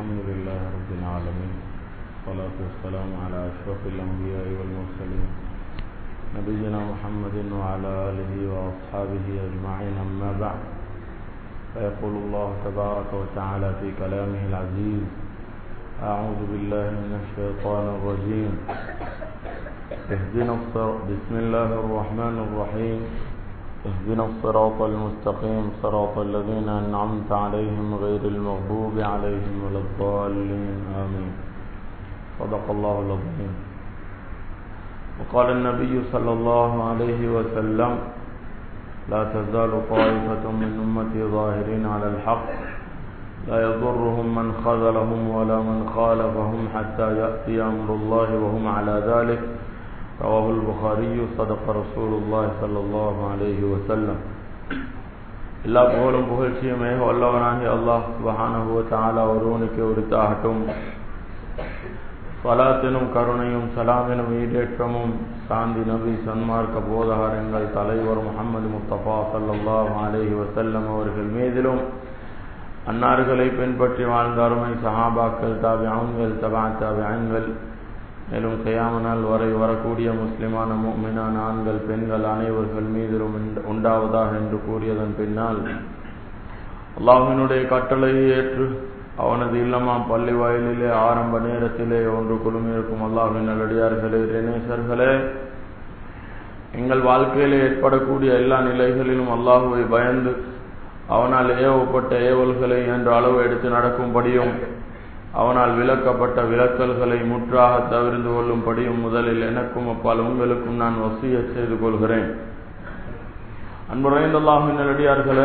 الحمد لله رب العالمين والصلاة والسلام على أشرف الأنبياء والمرسلين نبينا محمد وعلى آله وأصحابه أجمعين أما بعد فيقول الله تبارك وتعالى في كلامه العزيز أعوذ بالله من الشيطان الرجيم اهدنا الصراط بسم الله الرحمن الرحيم اهدنا الصراط المستقيم صراط الذين أنعمت عليهم غير المغضوب عليهم ولا الضالين آمين صدق الله العظيم وقال النبي صلى الله عليه وسلم لا تزال طائفة من أمتي ظاهرين على الحق لا يضرهم من خذلهم ولا من خالفهم حتى يأتي أمر الله وهم على ذلك رواه البخاري صدق رسول الله صلى الله عليه وسلم எல்லா புகழும் புகழ்ச்சியுமே வல்லவனாகி அல்லாஹ் சுபஹானஹு தஆலா ஒருவனுக்கு உரித்தாகட்டும் சலாத்தினும் கருணையும் சலாமினும் ஈடேற்றமும் சாந்தி நபி சன்மார்க்க போதகர் எங்கள் தலைவர் முகமது முஸ்தபா சல்லாஹ் அலேஹி வசல்லம் அவர்கள் மீதிலும் அன்னார்களை பின்பற்றி வாழ்ந்த அருமை சஹாபாக்கள் தாவி ஆண்கள் தபா தாவி ஆண்கள் மேலும் கயாமனால் வரை வரக்கூடிய முஸ்லிமான மீனான ஆண்கள் பெண்கள் அனைவர்கள் மீதிலும் உண்டாவதாக என்று கூறியதன் பின்னால் அல்லாஹினுடைய கட்டளையை ஏற்று அவனது இல்லமாம் பள்ளி வாயிலிலே ஆரம்ப நேரத்திலே ஒன்று குழுமியிருக்கும் அல்லாஹின் நல்லடியார்களே தினேசர்களே எங்கள் வாழ்க்கையிலே ஏற்படக்கூடிய எல்லா நிலைகளிலும் அல்லாஹுவை பயந்து அவனால் ஏவப்பட்ட ஏவல்களை என்ற அளவு எடுத்து நடக்கும்படியும் அவனால் விளக்கப்பட்ட விளக்கல்களை முற்றாக தவிர்ந்து கொள்ளும்படியும் முதலில் எனக்கும் அப்பால் உங்களுக்கும் நான் வசிய செய்து கொள்கிறேன் அன்புரைந்தல்லாஹின் நல்லடியார்களே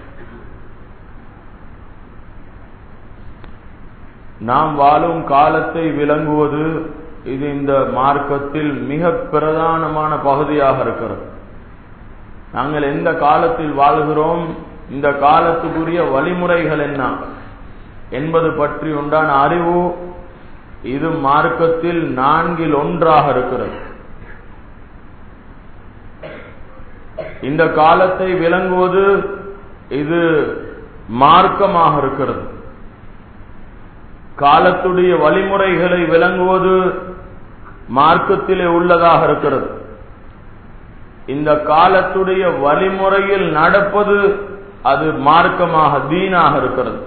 நாம் வாழும் காலத்தை விளங்குவது இது இந்த மார்க்கத்தில் மிக பிரதானமான பகுதியாக இருக்கிறது நாங்கள் எந்த காலத்தில் வாழ்கிறோம் இந்த காலத்துக்குரிய வழிமுறைகள் என்ன என்பது பற்றி உண்டான அறிவு இது மார்க்கத்தில் நான்கில் ஒன்றாக இருக்கிறது இந்த காலத்தை விளங்குவது இது மார்க்கமாக இருக்கிறது காலத்துடைய வழிமுறைகளை விளங்குவது மார்க்கத்திலே உள்ளதாக இருக்கிறது இந்த காலத்துடைய வழிமுறையில் நடப்பது அது மார்க்கமாக தீனாக இருக்கிறது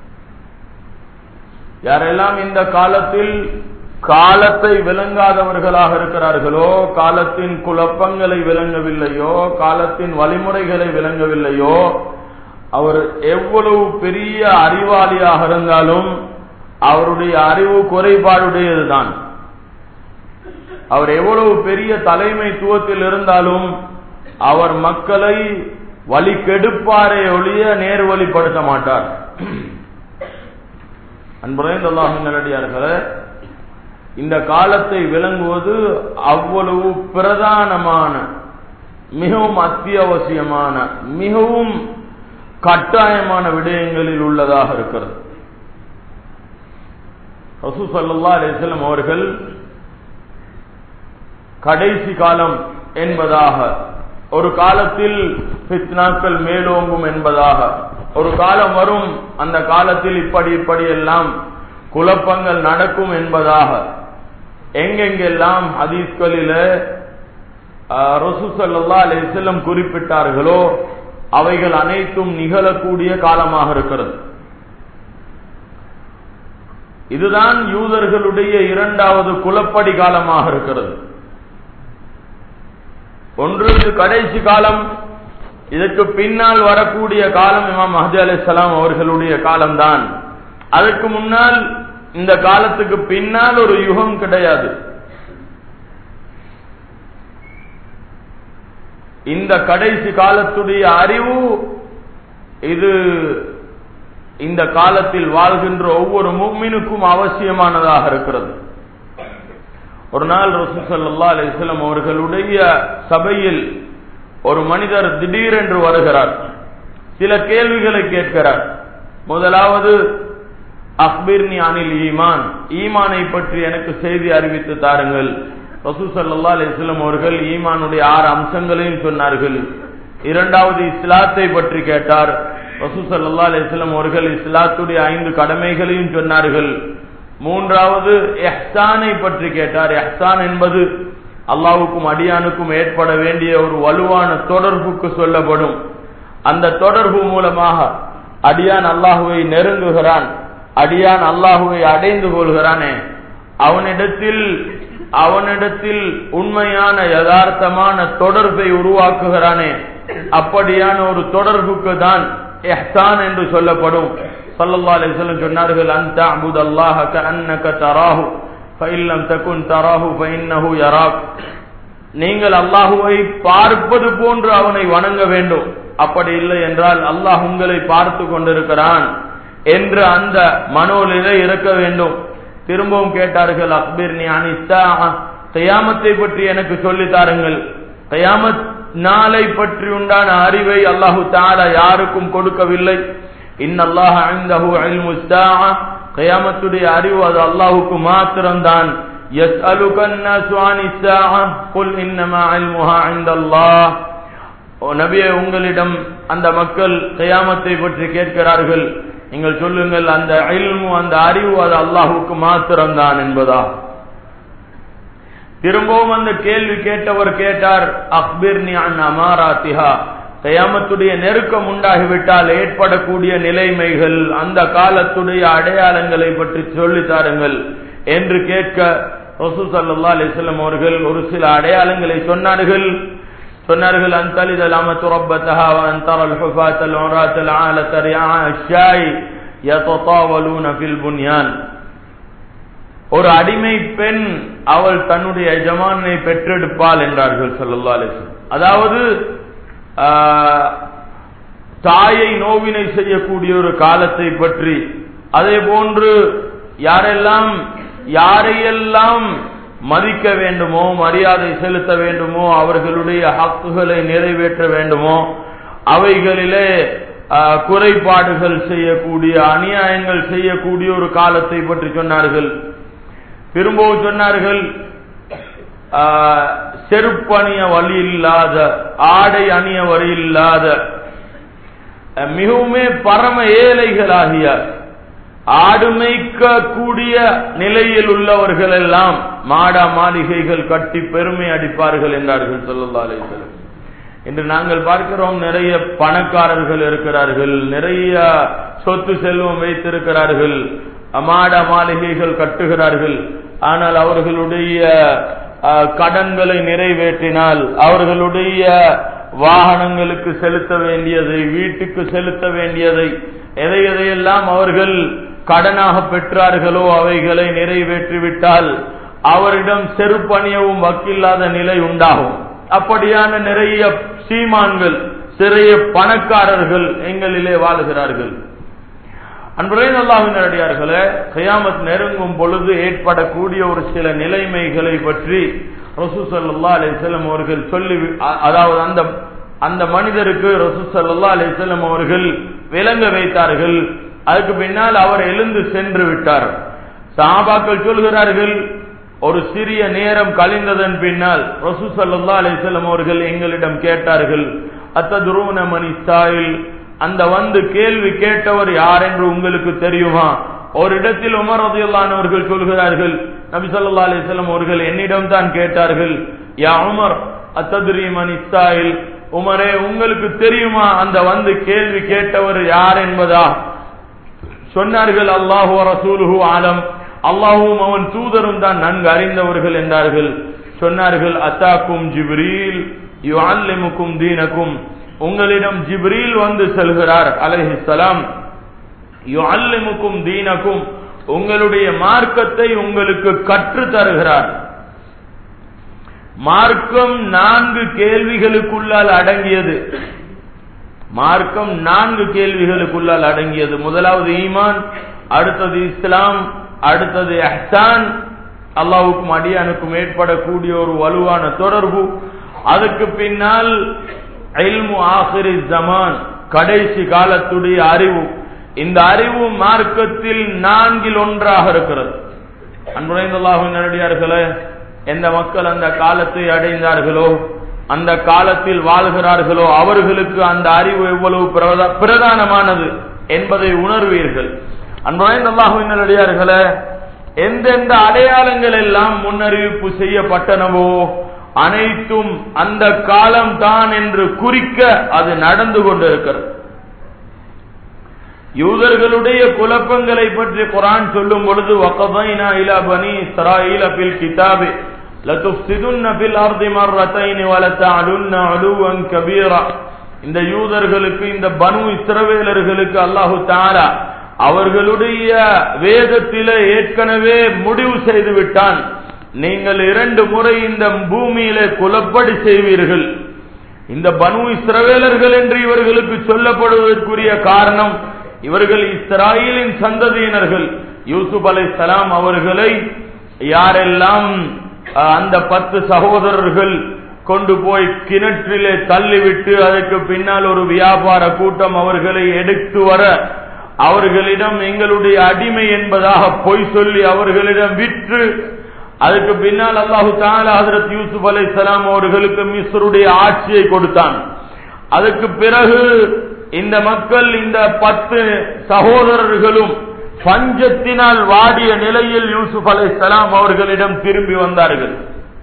யாரெல்லாம் இந்த காலத்தில் காலத்தை விளங்காதவர்களாக இருக்கிறார்களோ காலத்தின் குழப்பங்களை விளங்கவில்லையோ காலத்தின் வழிமுறைகளை விளங்கவில்லையோ அவர் எவ்வளவு பெரிய அறிவாளியாக இருந்தாலும் அவருடைய அறிவு குறைபாடுடையதுதான் அவர் எவ்வளவு பெரிய தலைமைத்துவத்தில் இருந்தாலும் அவர் மக்களை வழி கெடுப்பாரே ஒழிய நேர்வழிப்படுத்த மாட்டார் அன்புரைந்தல்லாஹின் நல்லடியார்களே இந்த காலத்தை விளங்குவது அவ்வளவு பிரதானமான மிகவும் அத்தியாவசியமான மிகவும் கட்டாயமான விடயங்களில் உள்ளதாக இருக்கிறது ரசூ சல்லா அலிஸ்லம் அவர்கள் கடைசி காலம் என்பதாக ஒரு காலத்தில் பித்னாக்கள் மேலோங்கும் என்பதாக ஒரு காலம் வரும் அந்த காலத்தில் இப்படி இப்படி எல்லாம் குழப்பங்கள் நடக்கும் என்பதாக எங்கெங்கெல்லாம் ஹதீஸ்களில ரசூசல்லா அலிசல்லம் குறிப்பிட்டார்களோ அவைகள் அனைத்தும் நிகழக்கூடிய காலமாக இருக்கிறது இதுதான் யூதர்களுடைய இரண்டாவது குலப்படி காலமாக இருக்கிறது ஒன்று கடைசி காலம் இதற்கு பின்னால் வரக்கூடிய காலம் இமாம் மஹதி அலிசலாம் அவர்களுடைய காலம்தான் அதற்கு முன்னால் இந்த காலத்துக்கு பின்னால் ஒரு யுகம் கிடையாது இந்த கடைசி காலத்துடைய அறிவு இது இந்த காலத்தில் வாழ்கின்ற ஒவ்வொரு முக்மினுக்கும் அவசியமானதாக இருக்கிறது ஒரு நாள் ரசூசல்லா அலிஸ்லாம் அவர்களுடைய சபையில் ஒரு மனிதர் திடீரென்று வருகிறார் சில கேள்விகளை கேட்கிறார் முதலாவது அக்பிர்னி அனில் ஈமான் ஈமானை பற்றி எனக்கு செய்தி அறிவித்து தாருங்கள் ரசூ சல்லா அலிஸ்லாம் அவர்கள் ஈமானுடைய ஆறு அம்சங்களையும் சொன்னார்கள் இரண்டாவது இஸ்லாத்தை பற்றி கேட்டார் ரசூசல்லா அலிஸ்லாம் அவர்கள் இஸ்லாத்துடைய ஐந்து கடமைகளையும் சொன்னார்கள் மூன்றாவது எஹ்சானை பற்றி கேட்டார் எஹ்சான் என்பது அல்லாவுக்கும் அடியானுக்கும் ஏற்பட வேண்டிய ஒரு வலுவான தொடர்புக்கு சொல்லப்படும் அந்த தொடர்பு மூலமாக அடியான் அல்லாஹுவை நெருங்குகிறான் அடியான் அல்லாஹுவை அடைந்து கொள்கிறானே அவனிடத்தில் அவனிடத்தில் உண்மையான யதார்த்தமான தொடர்பை உருவாக்குகிறானே அப்படியான ஒரு தொடர்புக்கு தான் எஹ்சான் என்று சொல்லப்படும் சல்லல்லா அலிஸ்லம் சொன்னார்கள் அந்த அபுத் அல்லாஹ அன்னக தராஹு ஃபைல்லம் தகுன் தராஹு ஃபைன்னஹு யராக் நீங்கள் அல்லாஹுவை பார்ப்பது போன்று அவனை வணங்க வேண்டும் அப்படி இல்லை என்றால் அல்லாஹ் உங்களை பார்த்து கொண்டிருக்கிறான் என்று அந்த மனோநிலை இருக்க வேண்டும் திரும்பவும் கேட்டார்கள் அக்பீர் நீ அனிஸ்தா கயாமத்தை பற்றி எனக்கு சொல்லி தாருங்கள் கயாமத் நாளை பற்றி உண்டான அறிவை அல்லாஹு தாலா யாருக்கும் கொடுக்கவில்லை இன்னல்லாஹ் ஐந்தஹு இல்மு ஸாஅ கயாமத்துடைய அறிவு அது அல்லாஹ்வுக்கு மாத்திரம்தான் يسألك الناس عن الساعة قل إنما علمها عند الله நபியே உங்களிடம் அந்த மக்கள் கயாமத்தை பற்றி கேட்கிறார்கள் நீங்கள் சொல்லுங்கள் அந்த இல்மு அந்த அறிவு அது அல்லாஹுக்கு மாத்திரம்தான் என்பதா திரும்பவும் அந்த கேள்வி கேட்டவர் கேட்டார் அக்பிர்னி அன் அமாராத்திஹா கயாமத்துடைய நெருக்கம் உண்டாகிவிட்டால் ஏற்படக்கூடிய நிலைமைகள் அந்த காலத்துடைய அடையாளங்களை பற்றி சொல்லித் தாருங்கள் என்று கேட்க ரசூ சல்லா அலிஸ்லாம் அவர்கள் ஒரு சில அடையாளங்களை சொன்னார்கள் சொன்னார்கள் அன் தலிதல் அமத்து ரப்பத்தஹா வன் தரல் ஹுஃபாத்தல் உராத்தல் ஆலத்த ரியா அஷ்ஷாய் யததாவலூன ஃபில் புன்யான் ஒரு அடிமை பெண் அவள் தன்னுடைய எஜமானை பெற்றெடுப்பாள் என்றார்கள் சல்லா அலிஸ்லாம் அதாவது தாயை நோவினை செய்யக்கூடிய ஒரு காலத்தை பற்றி அதே போன்று யாரெல்லாம் யாரையெல்லாம் மதிக்க வேண்டுமோ மரியாதை செலுத்த வேண்டுமோ அவர்களுடைய ஹக்குகளை நிறைவேற்ற வேண்டுமோ அவைகளிலே குறைபாடுகள் செய்யக்கூடிய அநியாயங்கள் செய்யக்கூடிய ஒரு காலத்தை பற்றி சொன்னார்கள் திரும்பவும் சொன்னார்கள் செருப்பணிய வழி இல்லாத ஆடை அணிய வழி இல்லாத மிகவுமே பரம ஏழைகளாகிய ஆடுமைக்க கூடிய நிலையில் உள்ளவர்கள் எல்லாம் மாடா மாளிகைகள் கட்டி பெருமை அடிப்பார்கள் என்றார்கள் சொல்லல்லா அலிசலம் இன்று நாங்கள் பார்க்கிறோம் நிறைய பணக்காரர்கள் இருக்கிறார்கள் நிறைய சொத்து செல்வம் வைத்திருக்கிறார்கள் மாடா மாளிகைகள் கட்டுகிறார்கள் ஆனால் அவர்களுடைய கடன்களை நிறைவேற்றினால் அவர்களுடைய வாகனங்களுக்கு செலுத்த வேண்டியதை வீட்டுக்கு செலுத்த வேண்டியதை எதை எதையெல்லாம் அவர்கள் கடனாக பெற்றார்களோ அவைகளை நிறைவேற்றிவிட்டால் அவரிடம் செருப்பணியவும் வக்கில்லாத நிலை உண்டாகும் அப்படியான நிறைய சீமான்கள் சிறைய பணக்காரர்கள் எங்களிலே வாழுகிறார்கள் அன்புரையின் அல்லாஹின் அடியார்களே கயாமத் நெருங்கும் பொழுது ஏற்படக்கூடிய ஒரு சில நிலைமைகளை பற்றி ரசூசல்லா அலிசல்லம் அவர்கள் சொல்லி அதாவது அந்த அந்த மனிதருக்கு ரசூசல்லா அலிசல்லம் அவர்கள் விளங்க வைத்தார்கள் அதுக்கு பின்னால் அவர் எழுந்து சென்று விட்டார் சாபாக்கள் சொல்கிறார்கள் ஒரு சிறிய நேரம் கழிந்ததன் பின்னால் ரசூ சல்லா அலிசல்லம் அவர்கள் எங்களிடம் கேட்டார்கள் அத்ததுருவன மணி சாயில் அந்த வந்து கேள்வி கேட்டவர் யார் என்று உங்களுக்கு தெரியுமா ஒரு இடத்தில் உமர் ரதியுல்லானவர்கள் சொல்கிறார்கள் நபி சொல்லா அலிஸ்லாம் அவர்கள் என்னிடம் தான் கேட்டார்கள் யா உமர் அத்ததுரி மணி சாயில் உமரே உங்களுக்கு தெரியுமா அந்த வந்து கேள்வி கேட்டவர் யார் என்பதா சொன்னார்கள் அல்லாஹு ரசூலுஹு ஆலம் அல்லாஹும் அவன் தூதரும் தான் நன்கு அறிந்தவர்கள் என்றார்கள் சொன்னார்கள் அத்தாக்கும் ஜிப்ரீல் யுஅல்லிமுக்கும் தீனக்கும் உங்களிடம் ஜிப்ரீல் வந்து செல்கிறார் அலைஹிஸ்ஸலாம் யுஅல்லிமுக்கும் தீனக்கும் உங்களுடைய மார்க்கத்தை உங்களுக்கு கற்று தருகிறார் மார்க்கம் நான்கு கேள்விகளுக்குள்ளால் அடங்கியது மார்க்கம் நான்கு கேள்விகளுக்குள்ளால் அடங்கியது முதலாவது ஈமான் அடுத்தது இஸ்லாம் அடுத்தது அஹ்சான் அல்லாவுக்கும் அடியானுக்கும் ஏற்படக்கூடிய ஒரு வலுவான தொடர்பு அதுக்கு பின்னால் ஆஹிரி ஜமான் கடைசி காலத்துடைய அறிவு இந்த அறிவு மார்க்கத்தில் நான்கில் ஒன்றாக இருக்கிறது அன்புரைந்தல்லாஹும் நேரடியார்களே எந்த மக்கள் அந்த காலத்தை அடைந்தார்களோ அந்த காலத்தில் வாழ்கிறார்களோ அவர்களுக்கு அந்த அறிவு எவ்வளவு பிரதா- பிரதானமானது என்பதை உணர்வீர்கள் அன்புரைந்த அல்லாஹுவினடியார்களே எந்தெந்த அடையாளங்கள் எல்லாம் முன்னறிவிப்பு செய்யப்பட்டனவோ அனைத்தும் அந்த காலம் தான் என்று குறிக்க அது நடந்து கொண்டிருக்கிறது யூதர்களுடைய குழப்பங்களை பற்றி குரான் சொல்லும் பொழுது வகதைனா இலா பனி இஸ்ராயீல பில் கிதாபி லதுஃப்சிதுன்ன பில் அர்தி மர்ரத்தைன் வலதஅலுன்ன அலுவன் கபீரா இந்த யூதர்களுக்கு இந்த பனு இஸ்ரவேலர்களுக்கு அல்லாஹு தஆலா அவர்களுடைய வேதத்திலே ஏற்கனவே முடிவு செய்து விட்டான் நீங்கள் இரண்டு முறை இந்த பூமியிலே குலப்படி செய்வீர்கள் இந்த பனு இஸ்ரவேலர்கள் என்று இவர்களுக்கு சொல்லப்படுவதற்குரிய காரணம் இவர்கள் இஸ்ராயலின் சந்ததியினர்கள் யூசுப் அலைஹிஸ்ஸலாம் அவர்களை யாரெல்லாம் அஹ், அந்த பத்து சகோதரர்கள் கொண்டு போய் கிணற்றிலே தள்ளிவிட்டு அதற்கு பின்னால் ஒரு வியாபார கூட்டம் அவர்களை எடுத்து வர அவர்களிடம் எங்களுடைய அடிமை என்பதாக பொய் சொல்லி அவர்களிடம் விற்று அதுக்கு பின்னால் அல்லாஹு தாலா ஹதரத் யூசுப் அலைஹிஸ்ஸலாம் அவர்களுக்கு மிஸ்ருடைய ஆட்சியை கொடுத்தான் அதுக்கு பிறகு இந்த மக்கள் இந்த பத்து சகோதரர்களும் பஞ்சத்தினால் வாடிய நிலையில் யூசுப் அலைஹிஸ்ஸலாம் அவர்களிடம் திரும்பி வந்தார்கள்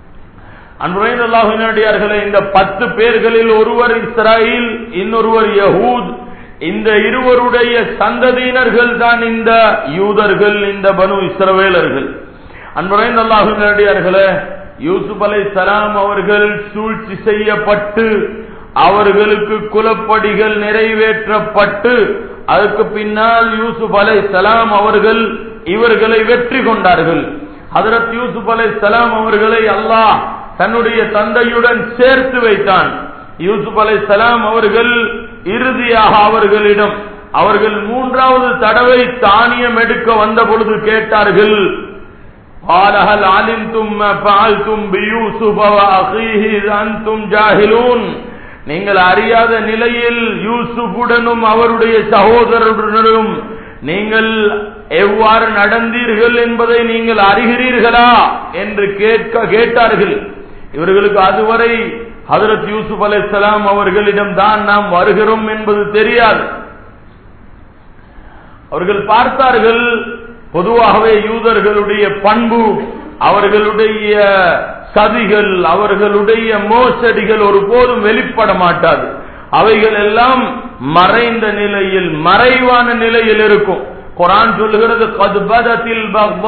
அன்புரையார்களே இந்த பத்து பேர்களில் ஒருவர் இஸ்ராயில் இன்னொருவர் யஹூத் இந்த இருவருடைய சந்ததியினர்கள் தான் இந்த யூதர்கள் இந்த பனு இஸ்ரவேலர்கள் அன்புரைந்த அல்லாஹுடைய யூசுப் அலை சலாம் அவர்கள் சூழ்ச்சி செய்யப்பட்டு அவர்களுக்கு குலப்படிகள் நிறைவேற்றப்பட்டு அதுக்கு பின்னால் யூசுப் அலை சலாம் அவர்கள் இவர்களை வெற்றி கொண்டார்கள் ஹதரத் யூசுப் அலை சலாம் அவர்களை அல்லாஹ் தன்னுடைய தந்தையுடன் சேர்த்து வைத்தான் யூசுப் அலை சலாம் அவர்கள் இறுதியாக அவர்களிடம் அவர்கள் மூன்றாவது தடவை தானியம் எடுக்க வந்த பொழுது கேட்டார்கள் قال هل علمتم ما فعلتم بيوسف واخيه اذ انتم جاهلون நீங்கள் அறியாத நிலையில் யூசுஃபுடனும் அவருடைய சகோதரருடனும் நீங்கள் எவ்வாறு நடந்தீர்கள் என்பதை நீங்கள் அறிகிறீர்களா என்று கேட்க கேட்டார்கள் இவர்களுக்கு அதுவரை ஹதரத் யூசுப் அலைஹிஸ்ஸலாம் அவர்களிடம் தான் நாம் வருகிறோம் என்பது தெரியாது அவர்கள் பார்த்தார்கள் பொதுவாகவே யூதர்களுடைய பண்பு அவர்களுடைய சதிகள் அவர்களுடைய மோசடிகள் ஒருபோதும் வெளிப்பட மாட்டாது அவைகள் எல்லாம் மறைந்த நிலையில் மறைவான நிலையில் இருக்கும் குரான் சொல்லுகிறது கதுபதத்தில்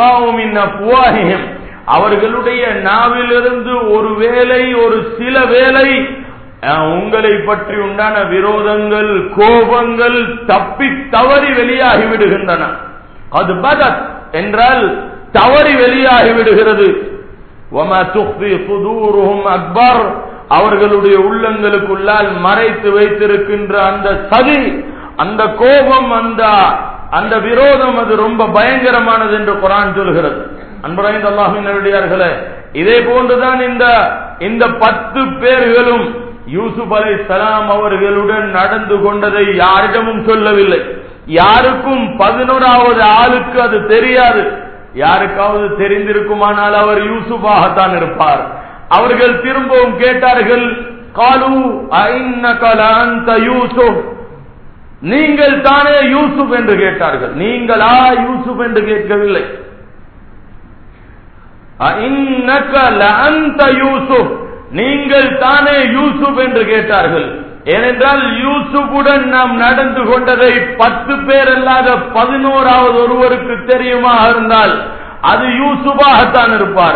அவர்களுடைய நாவிலிருந்து ஒரு வேலை ஒரு சில வேலை அஹ், உங்களை பற்றி உண்டான விரோதங்கள் கோபங்கள் தப்பி தவறி வெளியாகி விடுகின்றன அது பதத் என்றால் தவறி வெளியாகி விடுகிறது وَمَا تُخْفِي صُدُورُهُمْ أَكْبَرُ அவர்களுடைய உள்ளங்களுக்குள்ளால் மறைத்து வைத்திருக்கின்ற அந்த சதி அந்த கோபம் அந்த அந்த விரோதம் அது ரொம்ப பயங்கரமானது என்று குரான் சொல்கிறது அன்புரைந்த அல்லாஹின் நல்லடியார்களே இதே போன்றுதான் இந்த இந்த பத்து பேர்களும் யூசுப் அலை சலாம் அவர்களுடன் நடந்து கொண்டதை யாரிடமும் சொல்லவில்லை யாருக்கும் பதினோராவது ஆளுக்கு அது தெரியாது யாருக்காவது தெரிந்திருக்குமானால் அவர் யூசுஃபாகத்தான் இருப்பார் அவர்கள் திரும்பவும் கேட்டார்கள் காலு ஐநகலாந்த யூசுப் நீங்கள் தானே யூசுப் என்று கேட்டார்கள் நீங்களா யூசுப் என்று கேட்கவில்லை அஇன்னக லஅன்த யூசுப் நீங்கள் தானே யூசுப் என்று கேட்டார்கள் ஏனென்றால் யூசுப்புடன் நாம் நடந்து கொண்டதை பத்து பேர் அல்லாத பதினோராவது ஒருவருக்கு தெரியுமா இருந்தால் அது யூசுபாகத்தான் இருப்பார்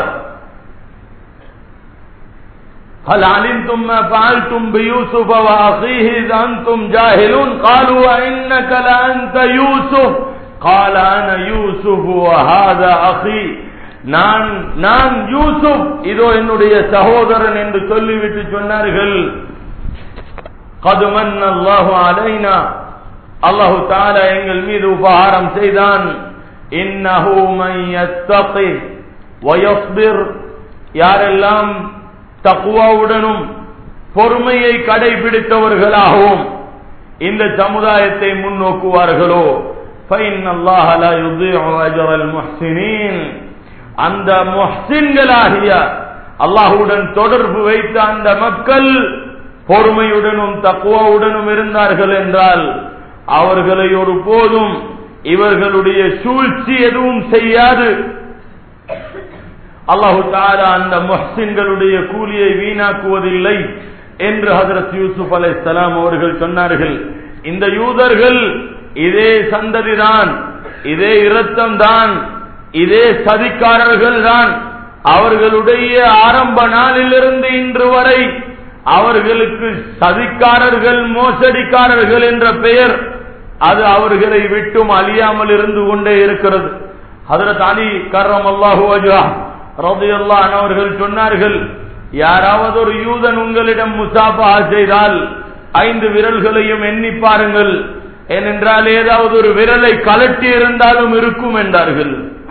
هل علمتم ما فعلتم بيوسف وأخيه إذ أنتم جاهلون قالوا إنك لأنت يوسف قال أنا يوسف وهذا أخي நான் நான் யூசுப் இதோ என்னுடைய சகோதரன் என்று சொல்லிவிட்டு சொன்னார்கள் قد من الله علينا அல்லாஹு தாலா எங்கள் மீது உபகாரம் செய்தான் இன்னஹு மன் யத்தகி வயஸ்பிர் யாரெல்லாம் தக்குவாவுடனும் பொறுமையை கடைபிடித்தவர்களாகவும் இந்த சமுதாயத்தை முன்னோக்குவார்களோ فإن الله لا يضيع أجر المحسنين அந்த முஹ்சின்களாகிய அல்லாஹுடன் தொடர்பு வைத்த அந்த மக்கள் பொறுமையுடனும் தக்குவாவுடனும் இருந்தார்கள் என்றால் அவர்களை ஒரு போதும் இவர்களுடைய சூழ்ச்சி எதுவும் செய்யாது அல்லாஹு தாரா அந்த முஹ்சின்களுடைய கூலியை வீணாக்குவதில்லை என்று ஹதரத் யூசுப் அலை சலாம் அவர்கள் சொன்னார்கள் இந்த யூதர்கள் இதே சந்ததிதான் இதே இரத்தம் தான் இதே சதிக்காரர்கள் தான் அவர்களுடைய ஆரம்ப நாளிலிருந்து இன்று வரை அவர்களுக்கு சதிக்காரர்கள் மோசடிக்காரர்கள் என்ற பெயர் அது அவர்களை விட்டும் அழியாமல் இருந்து கொண்டே இருக்கிறது ஹதரத் அலி கர்ரம் அல்லாஹு அஜா ரதையல்லான் அவர்கள் சொன்னார்கள் யாராவது ஒரு யூதன் உங்களிடம் முசாபா செய்தால் ஐந்து விரல்களையும் எண்ணி பாருங்கள் ஏனென்றால் ஏதாவது ஒரு விரலை கலட்டி இருந்தாலும் இருக்கும் என்றார்கள்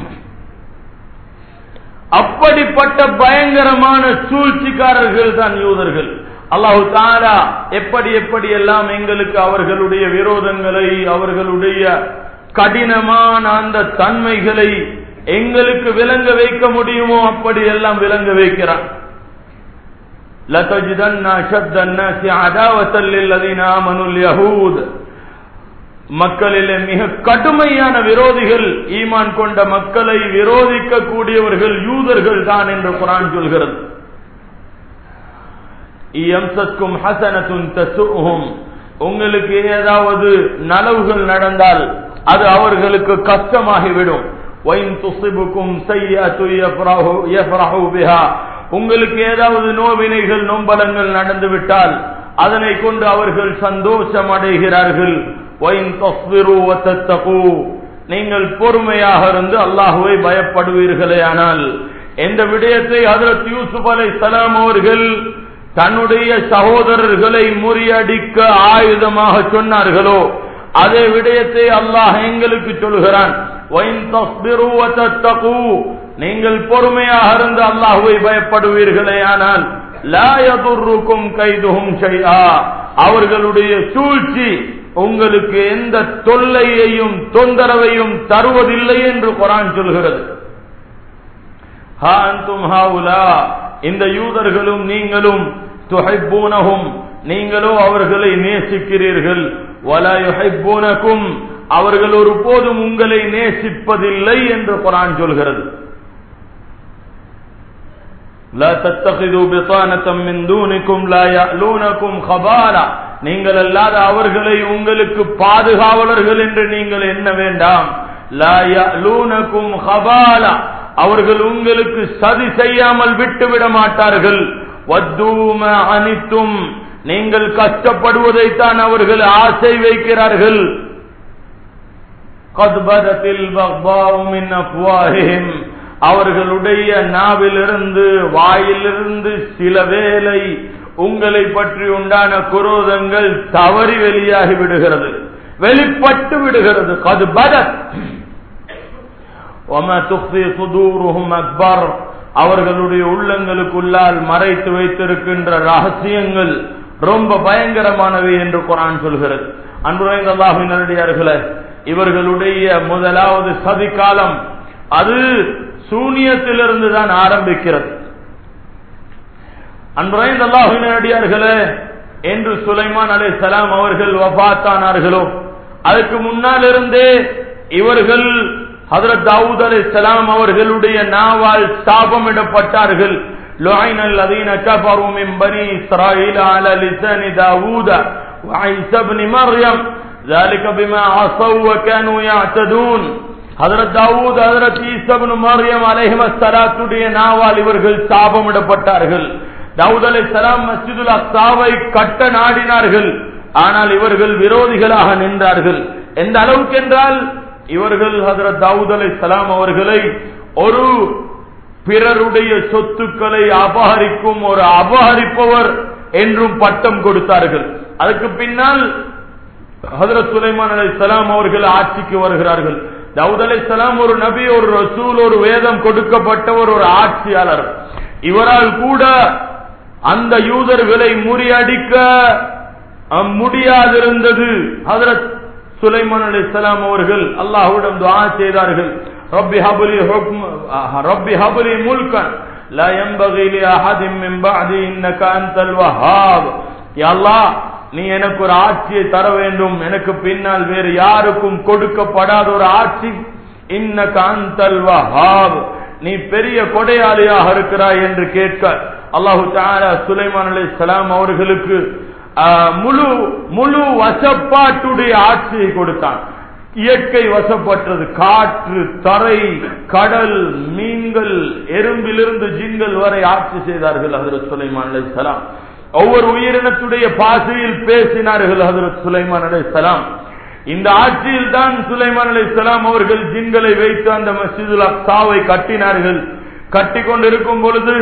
அப்படிப்பட்ட பயங்கரமான சூழ்ச்சிக்காரர்கள் தான் யூதர்கள் அல்லாஹு தாரா எப்படி எப்படி எல்லாம் எங்களுக்கு அவர்களுடைய விரோதங்களை அவர்களுடைய கடினமான அந்த தன்மைகளை எங்களுக்கு விளங்க வைக்க முடியுமோ அப்படி எல்லாம் விளங்க வைக்கிறான் لتجدن أشد الناس عداوة للذين آمنوا اليهود மக்களிலே மிக கடுமையான விரோதிகள் ஈமான் கொண்ட மக்களை விரோதிக்க கூடியவர்கள் யூதர்கள் தான் என்று குரான் சொல்கிறது எம்சத்கும் ஹசனத்துன் தசுஹும் உங்களுக்கு ஏதாவது நலவுகள் நடந்தால் அது அவர்களுக்கு கஷ்டமாகிவிடும் வைன் துசிபுக்கும் செய்யத்து யஃப்ரஹு பிஹா உங்களுக்கு ஏதாவது நோவினைகள் நொம்பலங்கள் நடந்து விட்டால் அதனை கொண்டு அவர்கள் சந்தோஷம் அடைகிறார்கள் நீங்கள் பொறுமையாக இருந்து அல்லாஹுவை பயப்படுவீர்களே ஆனால் எந்த விடயத்தை ஹதரத் யூசுப் அலை சலாம் அவர்கள் தன்னுடைய சகோதரர்களை முறியடிக்க ஆயுதமாக சொன்னார்களோ அதே விடயத்தை அல்லாஹ் எங்களுக்கு சொல்கிறான் நீங்கள் பொறுமையாக இருந்து அல்லாஹுவை பயப்படுவீர்களே ஆனால் லாயதுருக்கும் கைதுகும் செய்யா அவர்களுடைய சூழ்ச்சி உங்களுக்கு எந்த தொல்லையையும் தொந்தரவையும் தருவதில்லை என்று குரான் சொல்கிறது இந்த யூதர்களும் நீங்களும் துகைப்பூனகும் நீங்களோ அவர்களை நேசிக்கிறீர்கள் வலயுகைப்பூனக்கும் அவர்கள் ஒரு போதும் உங்களை நேசிப்பதில்லை என்று குரான் சொல்கிறது لا تتخذوا بطانة من دونكم لا يألونكم خبالا நீங்கள் அல்லாத அவர்களை உங்களுக்கு பாதுகாவலர்கள் என்று நீங்கள் எண்ண வேண்டாம் லா يألونكم خبالا அவர்கள் உங்களுக்கு சதி செய்யாமல் விட்டுவிட மாட்டார்கள் வத்தூம அனித்தும் நீங்கள் கஷ்டப்படுவதைத்தான் அவர்கள் ஆசை வைக்கிறார்கள் قد بدت البغضاء من أفواههم அவர்களுடைய நாவிலிருந்து வாயிலிருந்து சில வேலை உங்களை பற்றி உண்டான குரோதங்கள் தவறி வெளியாகி விடுகிறது வெளிப்பட்டு விடுகிறது கது பதத் அக்பர் அவர்களுடைய உள்ளங்களுக்குள்ளால் மறைத்து வைத்திருக்கின்ற ரகசியங்கள் ரொம்ப பயங்கரமானவை என்று குரான் சொல்கிறது அன்புரைந்த அல்லாஹின் நல்லடியார்களே இவர்களுடைய முதலாவது சதி காலம் அது சூனியத்திலிருந்து தான் ஆரம்பிக்கிறது அன்புரைந்த அல்லாஹின் அடியார்களே என்று சுலைமான் அலை சலாம் அவர்கள் வபாத்தானார்களோ அதுக்கு முன்னால் இருந்தே இவர்கள் ஹதரத் தாவூத் அலை சலாம் அவர்களுடைய நாவால் சாபமிடப்பட்டார்கள் لعن الذين كفروا من بني إسرائيل على لسان داوود وعيسى بن مريم ذلك بما عصوا وكانوا يعتدون ஹதரத் தாவூத் ஹதரத் ஈசபன் மரியம் அலைஹிம சலாத்துடைய நாவால் இவர்கள் சாபமிடப்பட்டார்கள் தாவூத் அலை சலாம் மஸ்ஜிதுல் அக்சாவை கட்ட நாடினார்கள் ஆனால் இவர்கள் விரோதிகளாக நின்றார்கள் எந்த அளவுக்கு என்றால் இவர்கள் ஹதரத் தாவூத் அலை சலாம் அவர்களை ஒரு பிறருடைய சொத்துக்களை அபகரிக்கும் ஒரு அபகரிப்பவர் என்றும் பட்டம் கொடுத்தார்கள் அதுக்கு பின்னால் ஹதரத் சுலைமான் அலை சலாம் அவர்கள் ஆட்சிக்கு வருகிறார்கள் தாவூத் அலை சலாம் ஒரு நபி ஒரு ரசூல் ஒரு வேதம் கொடுக்கப்பட்டவர் ஒரு ஆட்சியாளர் இவரால் கூட அந்த யூதர்களை முறியடிக்க முடியாதிருந்தது ஹதரத் சுலைமான் அலி இஸ்லாம் அவர்கள் அல்லாஹுடன் துவா செய்தார்கள் ரப்பி ஹபுலி ரப்பி ஹபுலி முல்கன் لا ينبغي لأحد من بعدي إنك أنت الوهاب يا الله நீ எனக்கு ஒரு ஆட்சியை தர வேண்டும் எனக்கு பின்னால் வேறு யாருக்கும் கொடுக்கப்படாத ஒரு ஆட்சி இன்ன காந்தல் வஹாப் நீ பெரிய கொடையாளியாக இருக்கிறாய் என்று கேட்க அல்லாஹு தாலா சுலைமான் அலி சலாம் அவர்களுக்கு முழு முழு வசப்பாட்டுடைய ஆட்சியை கொடுத்தான் இயற்கை வசப்பட்டது காற்று தரை கடல் மீன்கள் எறும்பிலிருந்து ஜின்கள் வரை ஆட்சி செய்தார்கள் ஹதரத் சுலைமான் அலி சலாம் ஒவ்வொரு உயிரினத்துடைய பாசையில் பேசினார்கள் ஹதரத் சுலைமான் அலி சலாம் இந்த ஆட்சியில் தான் சுலைமான் அலி சலாம் அவர்கள் ஜின்களை வைத்து அந்த மசிதுல் அக்சாவை கட்டினார்கள் கட்டி கொண்டிருக்கும் பொழுது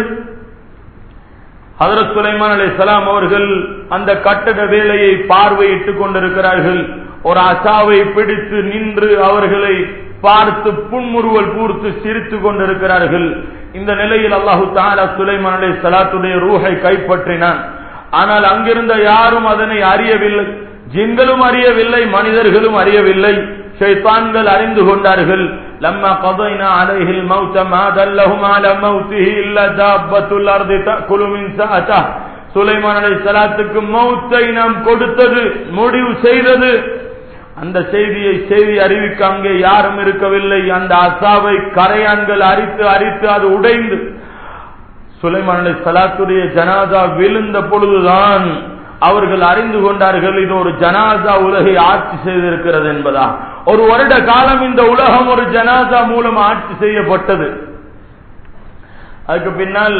ஹதரத் சுலைமான் அலி சலாம் அவர்கள் அந்த கட்டட வேலையை பார்வையிட்டுக் கொண்டிருக்கிறார்கள் ஒரு அசாவை பிடித்து நின்று அவர்களை பார்த்து புன்முறுவல் பூர்த்து சிரித்துக் கொண்டிருக்கிறார்கள் இந்த நிலையில் அல்லாஹு தாலா சுலைமான் அலி சலாத்துடைய ரூஹை கைப்பற்றினான் ஆனால் அங்கிருந்த யாரும் அதனை அறியவில்லை ஜின்களும் அறியவில்லை மனிதர்களும் அறியவில்லை ஷைத்தான்கள் அறிந்து கொண்டார்கள் لما قضينا عليه الموت ما دلهم على موته إلا دابة الأرض تأكل من سأته சுலைமான் அலை சலாத்துக்கு மௌத்தை நாம் கொடுத்தது முடிவு செய்தது அந்த செய்தியை செய்தி அறிவிக்க அங்கே யாரும் இருக்கவில்லை அந்த அசாவை கரையான்கள் அரித்து அரித்து அது உடைந்து சுலைமான் அலை சலாத்துடைய ஜனாதா விழுந்த பொழுதுதான் அவர்கள் அறிந்து கொண்டார்கள் இது ஒரு ஜனாதா உலகை ஆட்சி செய்திருக்கிறது என்பதா ஒரு வருட காலம் இந்த உலகம் ஒரு ஜனாதா மூலம் ஆட்சி செய்யப்பட்டது அதுக்கு பின்னால்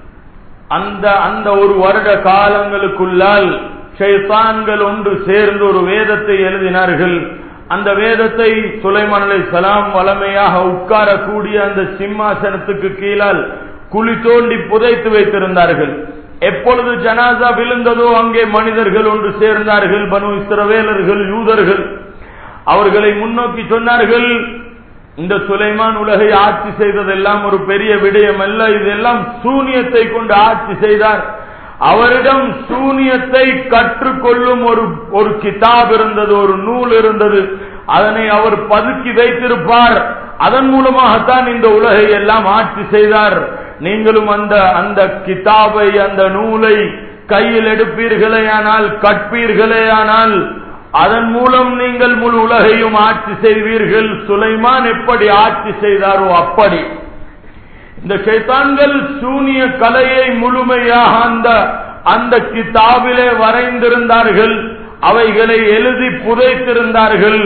அந்த அந்த ஒரு வருட காலங்களுக்குள்ளால் ஷைத்தான்கள் ஒன்று சேர்ந்து ஒரு வேதத்தை எழுதினார்கள் அந்த வேதத்தை சுலைமான் அலை சலாம் வளமையாக உட்காரக்கூடிய அந்த சிம்மாசனத்துக்கு கீழால் குழி தோண்டி புதைத்து வைத்திருந்தார்கள் எப்பொழுது ஜனாசா விழுந்ததோ அங்கே மனிதர்கள் ஒன்று சேர்ந்தார்கள் பனு இஸ்ரவேலர்கள் யூதர்கள் அவர்களை முன்னோக்கி சொன்னார்கள் இந்த சுலைமான் உலகை ஆட்சி செய்ததெல்லாம் ஒரு பெரிய விடயம் அல்ல இதெல்லாம் சூனியத்தை கொண்டு ஆட்சி செய்தார் அவரிடம் சூனியத்தை கற்றுக்கொள்ளும் ஒரு ஒரு கிதாப் இருந்தது ஒரு நூல் இருந்தது அதனை அவர் பதுக்கி வைத்திருப்பார் அதன் மூலமாகத்தான் இந்த உலகை எல்லாம் ஆட்சி செய்தார் நீங்களும் அந்த அந்த கிதாபை அந்த நூலை கையில் எடுப்பீர்களேயானால் கற்பீர்களேயானால் அதன் மூலம் நீங்கள் முழு உலகையும் ஆட்சி செய்வீர்கள் சுலைமான் எப்படி ஆட்சி செய்தாரோ அப்படி இந்த சைத்தான்கள் சூனிய கலையை முழுமையாக அந்த அந்த கிதாபிலே வரைந்திருந்தார்கள் அவைகளை எழுதி புதைத்திருந்தார்கள்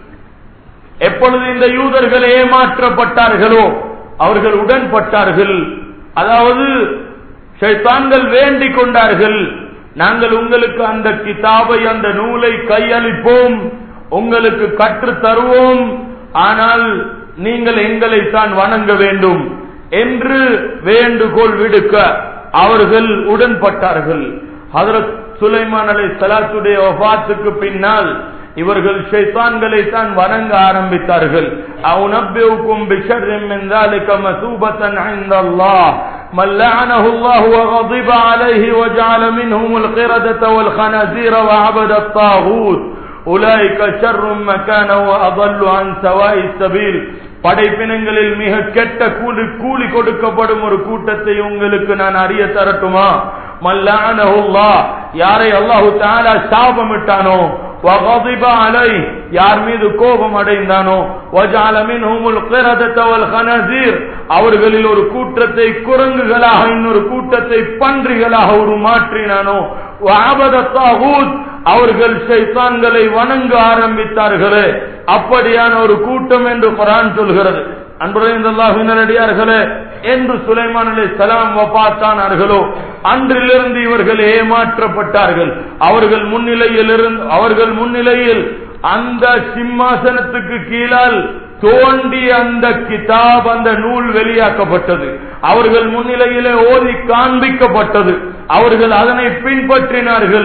எப்பொழுது இந்த யூதர்கள் ஏமாற்றப்பட்டார்களோ அவர்கள் உடன்பட்டார்கள் அதாவது ஷைத்தான்கள் வேண்டிக் கொண்டார்கள் நாங்கள் உங்களுக்கு அந்த கிதாபை அந்த நூலை கையளிப்போம் உங்களுக்கு கற்று தருவோம் ஆனால் நீங்கள் எங்களை தான் வணங்க வேண்டும் என்று வேண்டுகோள் விடுக்க அவர்கள் உடன்பட்டார்கள் ஹதரத் சுலைமான் அலை சலாத்துடைய ஒபாத்துக்கு பின்னால் இவர்கள் ஷைத்தான்களை தான் வணங்க ஆரம்பித்தார்கள் அவுனப்பியுக்கும் பிஷர்ரின் மின் ذلك مثوبة عند الله من لعنه الله وغضب عليه وجعل منهم القردة والخنازير وعبد الطاغوت أولئك شر مكانا وأضل عن سواء السبيل படைப்பினங்களில் மிக கெட்ட கூலி கூலி கொடுக்கப்படும் ஒரு கூட்டத்தை உங்களுக்கு நான் அறிய தரட்டுமா மல்லானஹுல்லா யாரை அல்லாஹு தாலா சாபமிட்டானோ وغضب عليه யார் மீது கோபம் அடைந்தானோ وجعل منهم القردة والخنازير அவர்களில் ஒரு கூட்டத்தை குரங்குகளாக இன்னொரு கூட்டத்தை பன்றிகளாக உருமாற்றினானோ وعبد الطاغوت அவர்கள் ஷைத்தான்களை வணங்க ஆரம்பித்தார்களே அப்படியான ஒரு கூட்டம் என்று குரான் சொல்கிறது அன்புரையார்களே என்று சுலைமான் அலி சலாம் வபாத்தானார்களோ அன்றிலிருந்து இவர்கள் ஏமாற்றப்பட்டார்கள் அவர்கள் முன்னிலையில் இருந்து அவர்கள் முன்னிலையில் அந்த சிம்மாசனத்துக்கு கீழால் தோண்டி அந்த கிதாப் அந்த நூல் வெளியாக்கப்பட்டது அவர்கள் முன்னிலையிலே ஓதி காண்பிக்கப்பட்டது அவர்கள் அதனை பின்பற்றினார்கள்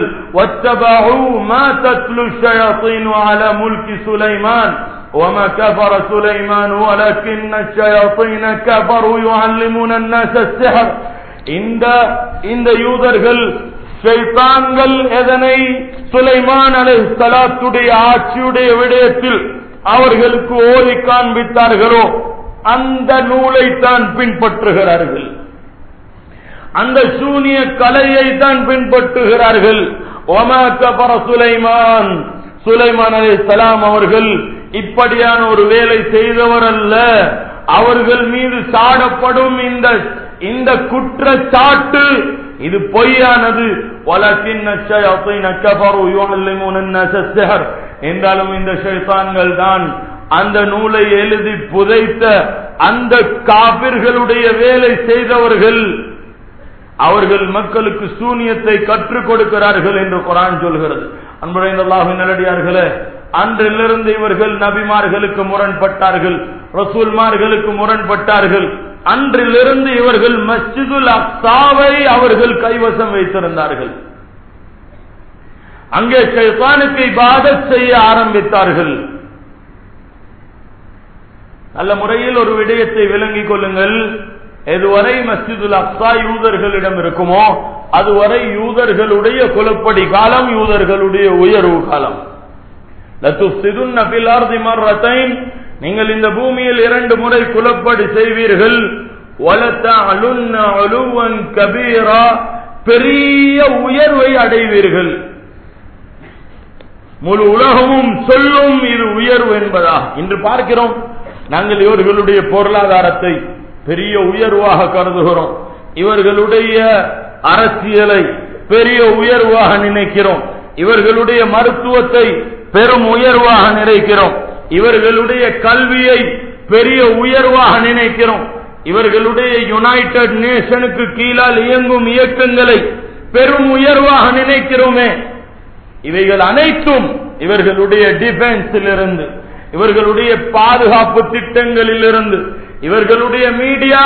சுலைமான் وما كفر سليمان ولكن الشياطين كفروا يعلمون الناس السحر இந்த இந்த யூதர்கள் ஷைத்தான்கள் எதனை சுலைமான் அலை சலாத்துடைய ஆட்சியுடைய விடயத்தில் அவர்களுக்கு ஓதி காண்பித்தார்களோ அந்த நூலை தான் பின்பற்றுகிறார்கள் அந்த சூனிய கலையை தான் பின்பற்றுகிறார்கள் ஒமா கபர சுலைமான் சுலைமான் அலி சலாம் அவர்கள் இப்படியான ஒரு வேலை செய்தவர் அல்ல அவர்கள் மீது சாடப்படும் இந்த இந்த குற்றச்சாட்டு இது பொய்யானது என்றாலும் இந்த ஷைத்தான்கள் தான் அந்த நூலை எழுதி புதைத்த அந்த காபிர்களுடைய வேலை செய்தவர்கள் அவர்கள் மக்களுக்கு சூனியத்தை கற்றுக் கொடுக்கிறார்கள் என்று குரான் சொல்கிறது அன்புரைந்தல்லாஹு நல்லடியார்களே அன்றிலிருந்து இவர்கள் நபிமார்களுக்கு முரண்பட்டார்கள் ரசூல்மார்களுக்கு முரண்பட்டார்கள் அன்றிலிருந்து இவர்கள் மஸ்ஜிதுல் அக்சாவை அவர்கள் கைவசம் வைத்திருந்தார்கள் அங்கே ஷைத்தானுக்கு இபாதத் செய்ய ஆரம்பித்தார்கள் நல்ல முறையில் ஒரு விடயத்தை விளங்கிக் கொள்ளுங்கள் எதுவரை மஸ்ஜிதுல் அக்சா யூதர்களிடம் இருக்குமோ அதுவரை யூதர்களுடைய குலப்படி காலம் யூதர்களுடைய உயர்வு காலம் நீங்கள் இந்த பூமியில் இரண்டு முறை குலப்படி செய்வீர்கள் கபீரா பெரிய உயர்வை அடைவீர்கள் முழு உலகமும் சொல்லும் இது உயர்வு என்பதா இன்று பார்க்கிறோம் நாங்கள் இவர்களுடைய பொருளாதாரத்தை பெரிய உயர்வாக கருதுகிறோம் இவர்களுடைய அரசியலை பெரிய உயர்வாக நினைக்கிறோம் இவர்களுடைய மருத்துவத்தை பெரும் உயர்வாக நினைக்கிறோம் இவர்களுடைய கல்வியை பெரிய உயர்வாக நினைக்கிறோம் இவர்களுடைய யுனைடெட் நேஷனுக்கு கீழால் இயங்கும் இயக்கங்களை பெரும் உயர்வாக நினைக்கிறோமே இவைகள் அனைத்தும் இவர்களுடைய டிஃபென்ஸில் இருந்து இவர்களுடைய பாதுகாப்பு திட்டங்களில் இருந்து இவர்களுடைய மீடியா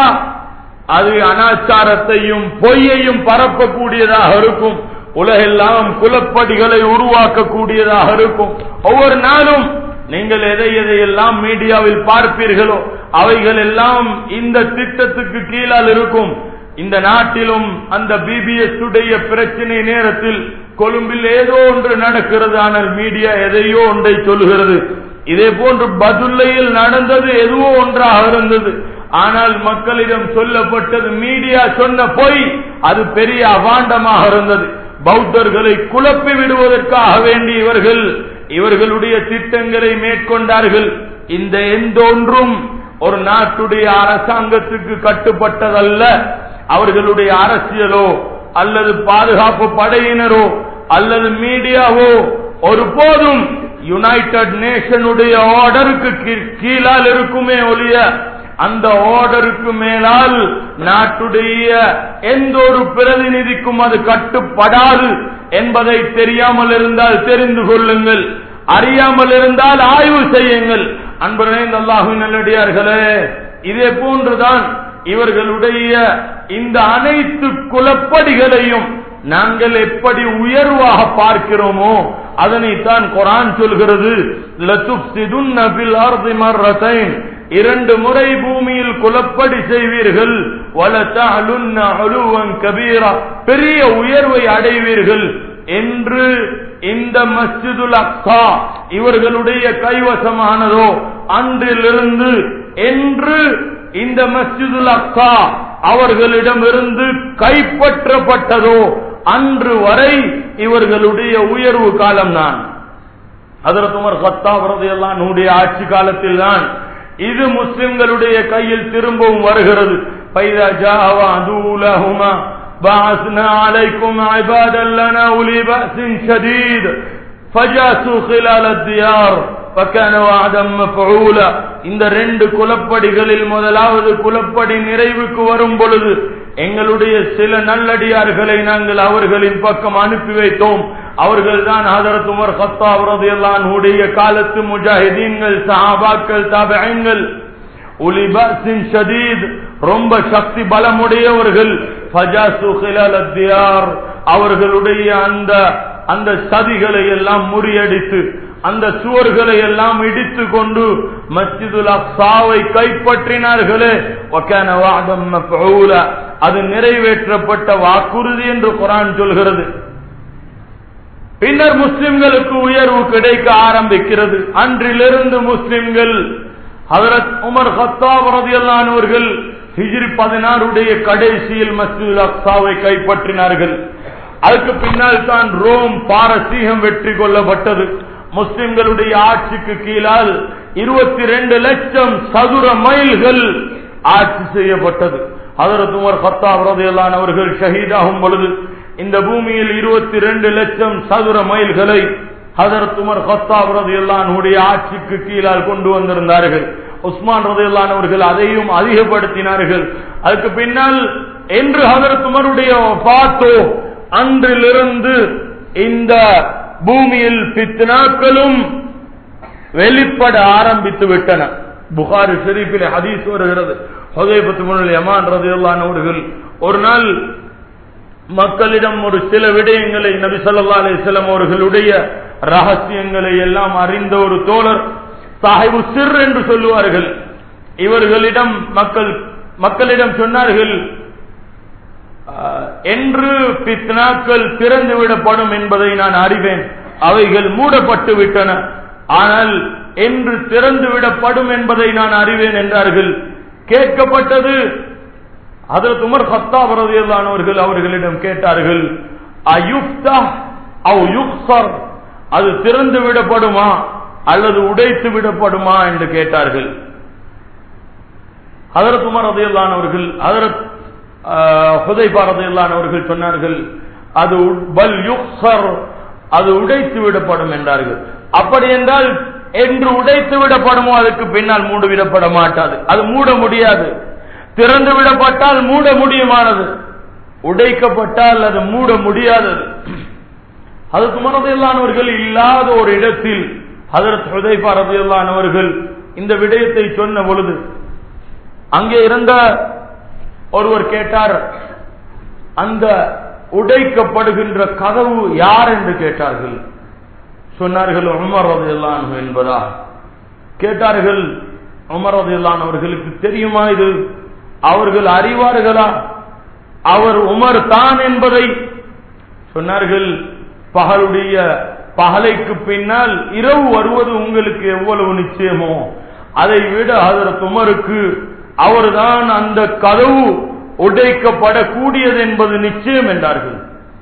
அது அனாச்சாரத்தையும் பொய்யையும் பரப்பக்கூடியதாக இருக்கும் உலகெல்லாம் குலப்படிகளை உருவாக்கக்கூடியதாக இருக்கும் ஒவ்வொரு நாளும் நீங்கள் எதை எதையெல்லாம் மீடியாவில் பார்ப்பீர்களோ அவைகள் எல்லாம் இந்த திட்டத்துக்கு கீழால் இருக்கும் இந்த நாட்டிலும் அந்த பிபிஎஸ் உடைய பிரச்சனை நேரத்தில் கொழும்பில் ஏதோ ஒன்று நடக்கிறது ஆனால் மீடியா எதையோ ஒன்றை சொல்லுகிறது இதே போன்று பதுல்லையில் நடந்தது எதுவோ ஒன்றாக இருந்தது ஆனால் மக்களிடம் சொல்லப்பட்டது மீடியா சொன்ன பொய் அது பெரிய அபாண்டமாக இருந்தது பௌத்தர்களை குழப்பி விடுவதற்காக வேண்டி இவர்கள் இவர்களுடைய திட்டங்களை மேற்கொண்டார்கள் இந்த எந்த ஒன்றும் ஒரு நாட்டுடைய அரசாங்கத்துக்கு கட்டுப்பட்டதல்ல அவர்களுடைய அரசியலோ அல்லது பாதுகாப்பு படையினரோ அல்லது மீடியாவோ ஒருபோதும் யுனைடெட் நேஷனுடைய ஆர்டருக்கு கீழால் இருக்குமே ஒழிய அந்த ஆர்டருக்கு மேலால் நாட்டுடைய எந்த ஒரு பிரதிநிதிக்கும் அது கட்டுப்படாது என்பதை தெரியாமல் இருந்தால் தெரிந்து கொள்ளுங்கள் அறியாமல் இருந்தால் ஆய்வு செய்யுங்கள் அன்பர்களே அல்லாஹு நல்லடியார்களே இதே போன்றுதான் இவர்களுடைய இந்த அனைத்து குலப்படிகளையும் நாங்கள் எப்படி உயர்வாக பார்க்கிறோமோ அதனைத்தான் குரான் சொல்கிறது இரண்டு முறை பூமியில் குலப்படி செய்வீர்கள் கபீரா பெரிய உயர்வை அடைவீர்கள் என்று இந்த மஸ்ஜிதுல் அக்ஸா இவர்களுடைய கைவசமானதோ அன்றிலிருந்து என்று இந்த மஸ்ஜிதுல் அக்ஸா அவர்களிடமிருந்து கைப்பற்றப்பட்டதோ அன்று வரை இவர்களுடைய உயர்வு காலம் தான் அதற்கு உமர் சத்தா எல்லாம் நூடைய ஆட்சி காலத்தில் தான் இது முஸ்லிம்களுடைய கையில் திரும்பவும் வருகிறது பைதா ஜாவா தூலஹுமா بعثنا عليكم عبادا لنا أولي بأس شديد فجاسوا خلال الديار فكان وعدا مفعولا இந்த ரெண்டு குலப்படிகளில் முதலாவது குலப்படி நிறைவுக்கு வரும் பொழுது எங்களுடைய சில நல்லடியார்களை நாங்கள் அவர்களின் பக்கம் அனுப்பி வைத்தோம் அவர்கள் தான் ஹதரத் உமர் சத்தாப் ரதியல்லான் உடைய காலத்து முஜாஹிதீன்கள் சஹாபாக்கள் தாபங்கள் உலிபாசின் ஷதீத் ரொம்ப சக்தி பலமுடையவர்கள் அவர்களுடைய அந்த அந்த சதிகளை எல்லாம் முறியடித்து அந்த சுவர்களை எல்லாம் இடித்து கொண்டு மஸ்ஜிதுல் அக்சாவை கைப்பற்றினார்களே அது நிறைவேற்றப்பட்ட வாக்குறுதி என்று குரான் சொல்கிறது பின்னர் முஸ்லிம்களுக்கு உயர்வு கிடைக்க ஆரம்பிக்கிறது அன்றிலிருந்து முஸ்லிம்கள் ஹதரத் உமர் ஹத்தாப் ரதியல்லானவர்கள் ஹிஜ்ரி பதினாறுடைய கடைசியில் மஸ்ஜிதுல் அக்சாவை கைப்பற்றினார்கள் அதுக்கு பின்னால் தான் ரோம் பாரசீகம் வெற்றி கொள்ளப்பட்டது முஸ்லிம்களுடைய ஆட்சிக்கு கீழால் இருபத்தி ரெண்டு லட்சம் சதுர மைல்கள் ஆட்சி செய்யப்பட்டது அதற்கு உமர் பத்தாம் அவர்கள் ஷஹீதாகும் பொழுது இந்த பூமியில் இருபத்தி ரெண்டு லட்சம் சதுர மைல்களை ஹதரத் உமர் ஹத்தாப் ரதையுடைய ஆட்சிக்கு கீழால் கொண்டு வந்திருந்தார்கள் உஸ்மான் ரதையுல்லானவர்கள் அதையும் அதிகப்படுத்தினார்கள் அதுக்கு பின்னால் என்று ஹதரத் உமருடைய பார்த்தோ அன்றிலிருந்து இந்த பூமியில் பித்னாக்களும் வெளிப்பட ஆரம்பித்து விட்டன புகாரி ஷெரீஃபில் ஹதீஸ் வருகிறது ஹுதைபத்து முன்னில் யமான் ரதையுல்லானவர்கள் ஒரு நாள் மக்களிடம் ஒரு சில விடயங்களை நபி சொல்லா அலிஸ்லாம் அவர்களுடைய ரகசியங்களை எல்லாம் அறிந்த ஒரு தோழர் சாஹிபு சிர் என்று சொல்லுவார்கள் இவர்களிடம் மக்கள் மக்களிடம் சொன்னார்கள் என்று பித்னாக்கள் திறந்து விடப்படும் என்பதை நான் அறிவேன் அவைகள் மூடப்பட்டு விட்டன ஆனால் என்று திறந்து விடப்படும் என்பதை நான் அறிவேன் என்றார்கள் கேட்கப்பட்டது அதற்கு உமர் ஹத்தா வரதியல்லானவர்கள் அவர்களிடம் கேட்டார்கள் அயுக்தா அவ் யுக்சர் அது திறந்து விடப்படுமா அல்லது உடைத்து விடப்படுமா என்று கேட்டார்கள் ஹதரத் உமர் ரதையில்லானவர்கள் ஹதரத் ஹுதைபா ரதையில்லானவர்கள் சொன்னார்கள் அது பல் யுக்சர் அது உடைத்து விடப்படும் என்றார்கள் அப்படி என்றால் என்று உடைத்து விடப்படுமோ அதுக்கு பின்னால் மூடு விடப்பட மாட்டாது அது மூட முடியாது திறந்து விடப்பட்டால் மூட முடியுமானது உடைக்கப்பட்டால் அது மூட முடியாதது அதுக்கு மனதில்லானவர்கள் இல்லாத ஒரு இடத்தில் ஹதரத் ஹுதைபா ரதியல்லானவர்கள் இந்த விடயத்தை சொன்ன பொழுது அங்கே இருந்த ஒருவர் கேட்டார் அந்த உடைக்கப்படுகின்ற கதவு யார் என்று கேட்டார்கள் சொன்னார்கள் உமர் ரதியல்லான் என்பதா கேட்டார்கள் உமர் ரதியல்லான் அவர்களுக்கு தெரியுமா இது அவர்கள் அறிவார்களா அவர் உமர் தான் என்பதை சொன்னார்கள் பகலுடைய பகலைக்கு பின்னால் இரவு வருவது உங்களுக்கு எவ்வளவு நிச்சயமோ அதை விட அதற்கு உமருக்கு அவர்தான் அந்த கதவு உடைக்கப்படக்கூடியது என்பது நிச்சயம் என்றார்கள்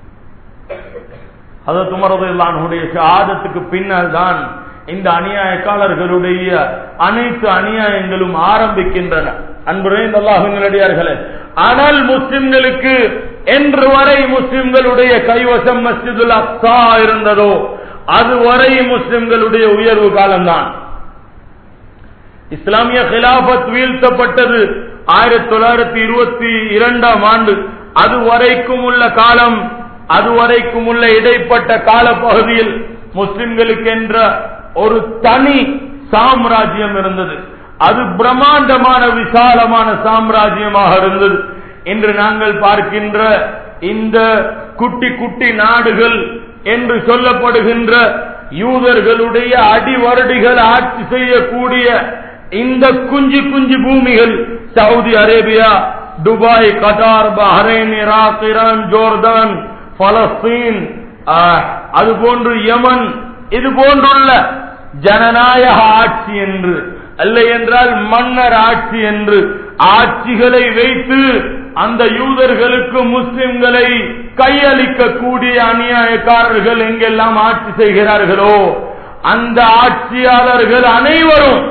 அதற்கு உமரதுல்லானுடைய ஆதத்துக்கு பின்னால் தான் இந்த அநியாயக்காரர்களுடைய அனைத்து அநியாயங்களும் ஆரம்பிக்கின்றன அன்புரை அல்லாஹுங்களடியார்களே ஆனால் முஸ்லிம்களுக்கு என்று வரை முஸ்லிம்களுடைய கைவசம் மஸ்ஜிதுல் அக்ஸா இருந்ததோ அதுவரை முஸ்லிம்களுடைய உயர்வு காலம்தான் இஸ்லாமிய கிலாபத் வீழ்த்தப்பட்டது ஆயிரத்தி தொள்ளாயிரத்தி இருபத்தி இரண்டாம் ஆண்டு அதுவரைக்கும் உள்ள காலம் அதுவரைக்கும் உள்ள இடைப்பட்ட கால பகுதியில் முஸ்லிம்களுக்கு என்ற ஒரு தனி சாம்ராஜ்யம் இருந்தது அது பிரம்மாண்டமான விசாலமான சாம்ராஜ்யமாக இருந்தது இன்று நாங்கள் பார்க்கின்ற இந்த குட்டி குட்டி நாடுகள் என்று சொல்லப்படுகின்ற யூதர்களுடைய அடிவருடிகள் ஆட்சி செய்யக்கூடிய இந்த குஞ்சு குஞ்சு பூமிகள் Saudi Arabia Dubai Qatar Bahrain Iraq Iran Jordan Palestine அது போன்று யமன் இது போன்றுள்ள ஜனநாயக ஆட்சி என்று அல்ல என்றால் மன்னர் ஆட்சி என்று ஆட்சிகளை வைத்து அந்த யூதர்களுக்கு முஸ்லிம்களை கையளிக்கக்கூடிய அநியாயக்காரர்கள் எங்கெல்லாம் ஆட்சி செய்கிறார்களோ அந்த ஆட்சியாளர்கள் அனைவரும்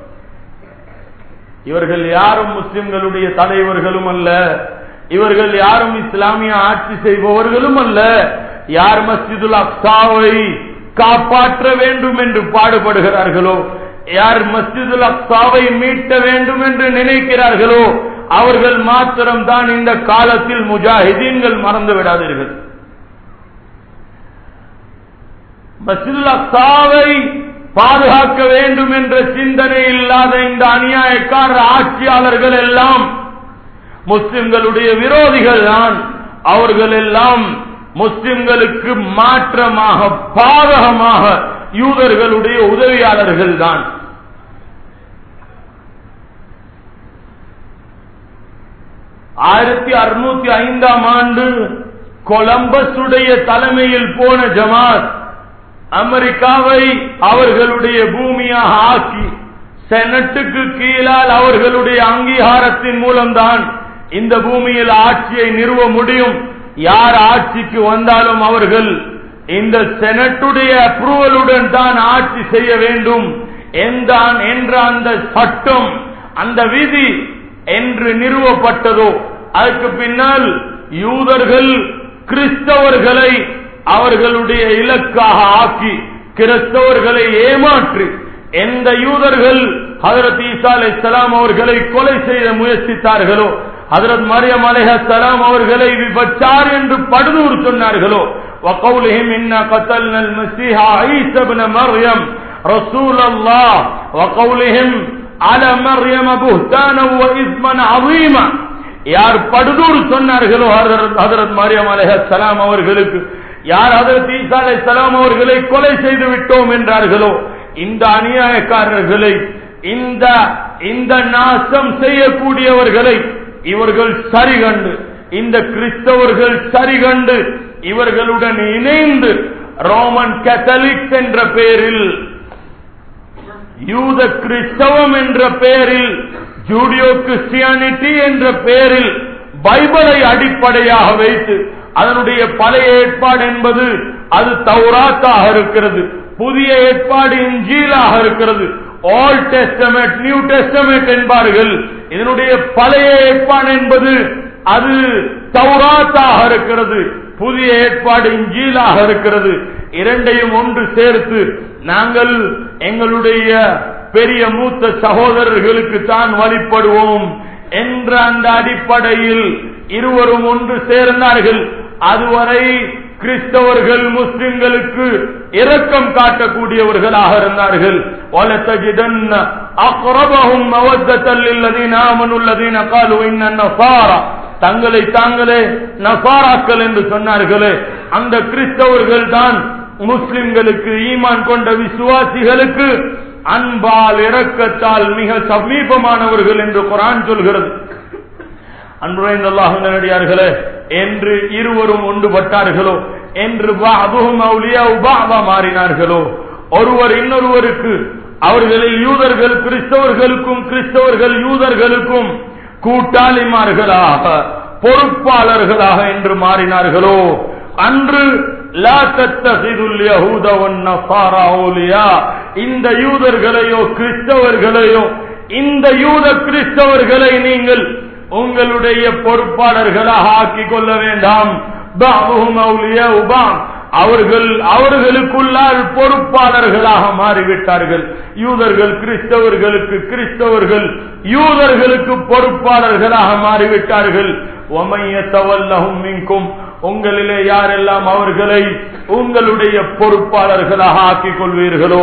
இவர்கள் யாரும் முஸ்லிம்களுடைய தலைவர்களும் அல்ல இவர்கள் யாரும் இஸ்லாமிய ஆட்சி செய்பவர்களும் அல்ல யார் மஸ்ஜிதுல் அக்சாவை காப்பாற்ற வேண்டும் என்று பாடுபடுகிறார்களோ யார் மஸ்ஜிதுல் அக்சாவை மீட்ட வேண்டும் என்று நினைக்கிறார்களோ அவர்கள் மாத்திரம் தான் இந்த காலத்தில் முஜாஹிதீன்கள் மறந்து விடாதீர்கள் மஸ்ஜிதுல் அக்சாவை பாதுகாக்க வேண்டும் என்ற சிந்தனை இல்லாத இந்த அநியாயக்கார ஆட்சியாளர்கள் எல்லாம் முஸ்லிம்களுடைய விரோதிகள் தான் அவர்கள் எல்லாம் முஸ்லிம்களுக்கு மாற்றமாக பாதகமாக யூதர்களுடைய உதவியாளர்கள் தான் ஆயிரத்தி அறுநூத்தி ஐந்தாம் ஆண்டு கொலம்பஸுடைய தலைமையில் போன ஜமாத் அமெரிக்காவை அவர்களுடைய பூமியாக ஆக்கி செனட்டுக்கு கீழால் அவர்களுடைய அங்கீகாரத்தின் மூலம்தான் இந்த பூமியில் ஆட்சியை நிறுவ முடியும் யார் ஆட்சிக்கு வந்தாலும் அவர்கள் இந்த செனட்டுடைய அப்ரூவலுடன் தான் ஆட்சி செய்ய வேண்டும் என்றான் என்ற அந்த சட்டம் அந்த விதி என்று நிறுவப்பட்டதோ அதற்கு பின்னால் யூதர்கள் கிறிஸ்தவர்களை அவர்களுடைய இலக்காக ஆக்கி கிறிஸ்தவர்களை ஏமாற்றி எந்த யூதர்கள் ஹதரத் ஈசா அலை சலாம் அவர்களை கொலை செய்ய முயற்சித்தார்களோ ஹதரத் மரியம் அலைஹ சலாம் அவர்களை விபச்சார் என்று படுதூர் சொன்னார்களோ وقولهم إنا قتلنا المسيح عيسى بن مريم رسول الله وقولهم على مريم بهتانا وإثما عظيما யார் படுதூர் சொன்னார்களோ ஹதரத் மரியம் அலைஹ சலாம் அவர்களுக்கு யார் ஹதரத் ஈசா அலை சலாம் அவர்களை கொலை செய்து விட்டோம் என்றார்களோ இந்த அநியாயக்காரர்களை இந்த இந்த நாசம் செய்யக்கூடியவர்களை இவர்கள் சரிகண்டு இந்த கிறிஸ்தவர்கள் சரிகண்டு இவர்களுடன் இணைந்து ரோமன் கேத்தலிக் என்ற பெயரில் யூத கிறிஸ்தவம் என்ற பெயரில் ஜூடியோ கிறிஸ்டியானிட்டி என்ற பெயரில் பைபிளை அடிப்படையாக வைத்து அதனுடைய பழைய ஏற்பாடு என்பது அது தௌராத்தாக இருக்கிறது புதிய ஏற்பாடு இஞ்சீலாக இருக்கிறது ஆல் டெஸ்டமெண்ட் நியூ டெஸ்டமெண்ட் என்பார்கள் இதனுடைய பழைய ஏற்பாடு என்பது அது தௌராத்தாக இருக்கிறது புதிய ஏற்பாடு இஞ்சீலாக இருக்கிறது இரண்டையும் ஒன்று சேர்த்து நாங்கள் எங்களுடைய பெரிய மூத்த சகோதரர்களுக்கு தான் வழிபடுவோம் என்ற அந்த அடிப்படையில் இருவரும் ஒன்று சேர்ந்தார்கள் அதுவரை கிறிஸ்தவர்கள் முஸ்லிம்களுக்கு இரக்கம் காட்டக்கூடியவர்களாக இருந்தார்கள் وَلَتَجِدَنَّ أَقْرَبَهُمْ مَوَدَّةً لِلَّذِينَ آمَنُوا الَّذِينَ قَالُوا إِنَّ النَّصَارَى தங்களை தாங்களே நசாராக்கள் என்று சொன்னார்களே அந்த கிறிஸ்தவர்கள் தான் முஸ்லிம்களுக்கு ஈமான் கொண்ட விசுவாசிகளுக்கு அன்பால் இரக்கத்தால் மிக சமீபமானவர்கள் என்று குரான் சொல்கிறது அன்புரைந்தல்லாஹு நல்லடியார்களே என்று இருவரும் ஒன்றுபட்டார்களோ என்று பாபுகும் அவுலியா உபாபா மாறினார்களோ ஒருவர் இன்னொருவருக்கு அவர்களில் யூதர்கள் கிறிஸ்தவர்களுக்கும் கிறிஸ்தவர்கள் யூதர்களுக்கும் கூட்டாளிமார்களாக பொறுப்பாளர்களாக என்று மாறினார்களோ அன்று லா தத்தகிதுல் யஹூத வன்னசாரா அவுலியா இந்த யூதர்களையோ கிறிஸ்தவர்களையோ இந்த யூத கிறிஸ்தவர்களை நீங்கள் உங்களுடைய பொறுப்பாளர்களாக ஆக்கிக் கொள்ள வேண்டாம் பாபுஹும் அவுலியா உபாம் அவர்கள் அவர்களுக்குள்ளால் பொறுப்பாளர்களாக மாறிவிட்டார்கள் யூதர்கள் கிறிஸ்தவர்களுக்கு கிறிஸ்தவர்கள் யூதர்களுக்கு பொறுப்பாளர்களாக மாறிவிட்டார்கள் ஒமையத்தவல்லகும் மின்கும் உங்களிலே யாரெல்லாம் அவர்களை உங்களுடைய பொறுப்பாளர்களாக ஆக்கிக் கொள்வீர்களோ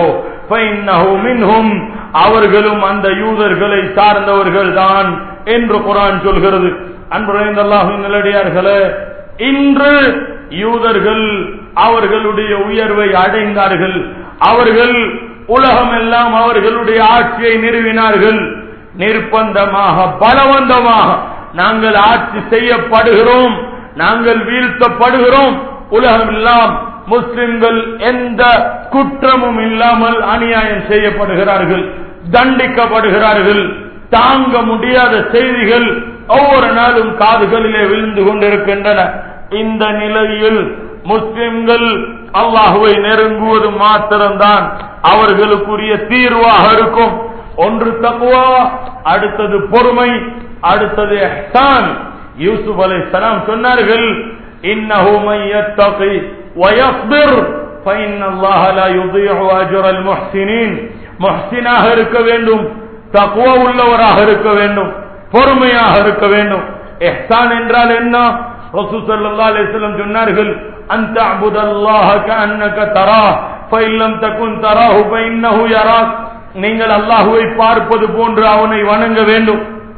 மின்ஹும் அவர்களும் அந்த யூதர்களை சார்ந்தவர்கள் தான் என்று குரான் சொல்கிறது அன்புரைந்தல்லாஹின் நிலடியார்களே இன்று யூதர்கள் அவர்களுடைய உயர்வை அடைந்தார்கள் அவர்கள் உலகம் எல்லாம் அவர்களுடைய ஆட்சியை நிறுவினார்கள் நிர்பந்தமாக பலவந்தமாக நாங்கள் ஆட்சி செய்யப்படுகிறோம் நாங்கள் வீழ்த்தப்படுகிறோம் உலகம் எல்லாம் முஸ்லிம்கள் எந்த குற்றமும் இல்லாமல் அநியாயம் செய்யப்படுகிறார்கள் தண்டிக்கப்படுகிறார்கள் தாங்க முடியாத செய்திகள் ஒவ்வொரு நாளும் காதுகளிலே விழுந்து கொண்டிருக்கின்றன இந்த நிலையில் முஸ்லிம்கள் அல்லாஹுவை நெருங்குவது மாத்திரம்தான் அவர்களுக்குரிய தீர்வாக இருக்கும் ஒன்று தக்குவா அடுத்தது பொறுமை அடுத்தது எஹ்சான் யூசுப் அலை சலாம் சொன்னார்கள் இன்னஹு மையத்தகி வயஸ்பிர் فإن الله لا يضيع أجر المحسنين முஹ்சினாக இருக்க வேண்டும் தக்குவா உள்ளவராக இருக்க வேண்டும் பொறுமையாக இருக்க வேண்டும் எஹ்சான் என்றால் என்ன ரசூ ஸல்லல்லாஹு அலைஹி வஸல்லம் சொன்னார்கள் அன் தஅபுதல்லாஹ கஅன்னக தரா ஃபஇன் லம் தகுன் தராஹு ஃபஇன்னஹு யராக் நீங்கள் அல்லாஹ்வை பார்ப்பது போன்று அவனை வணங்க வேண்டும்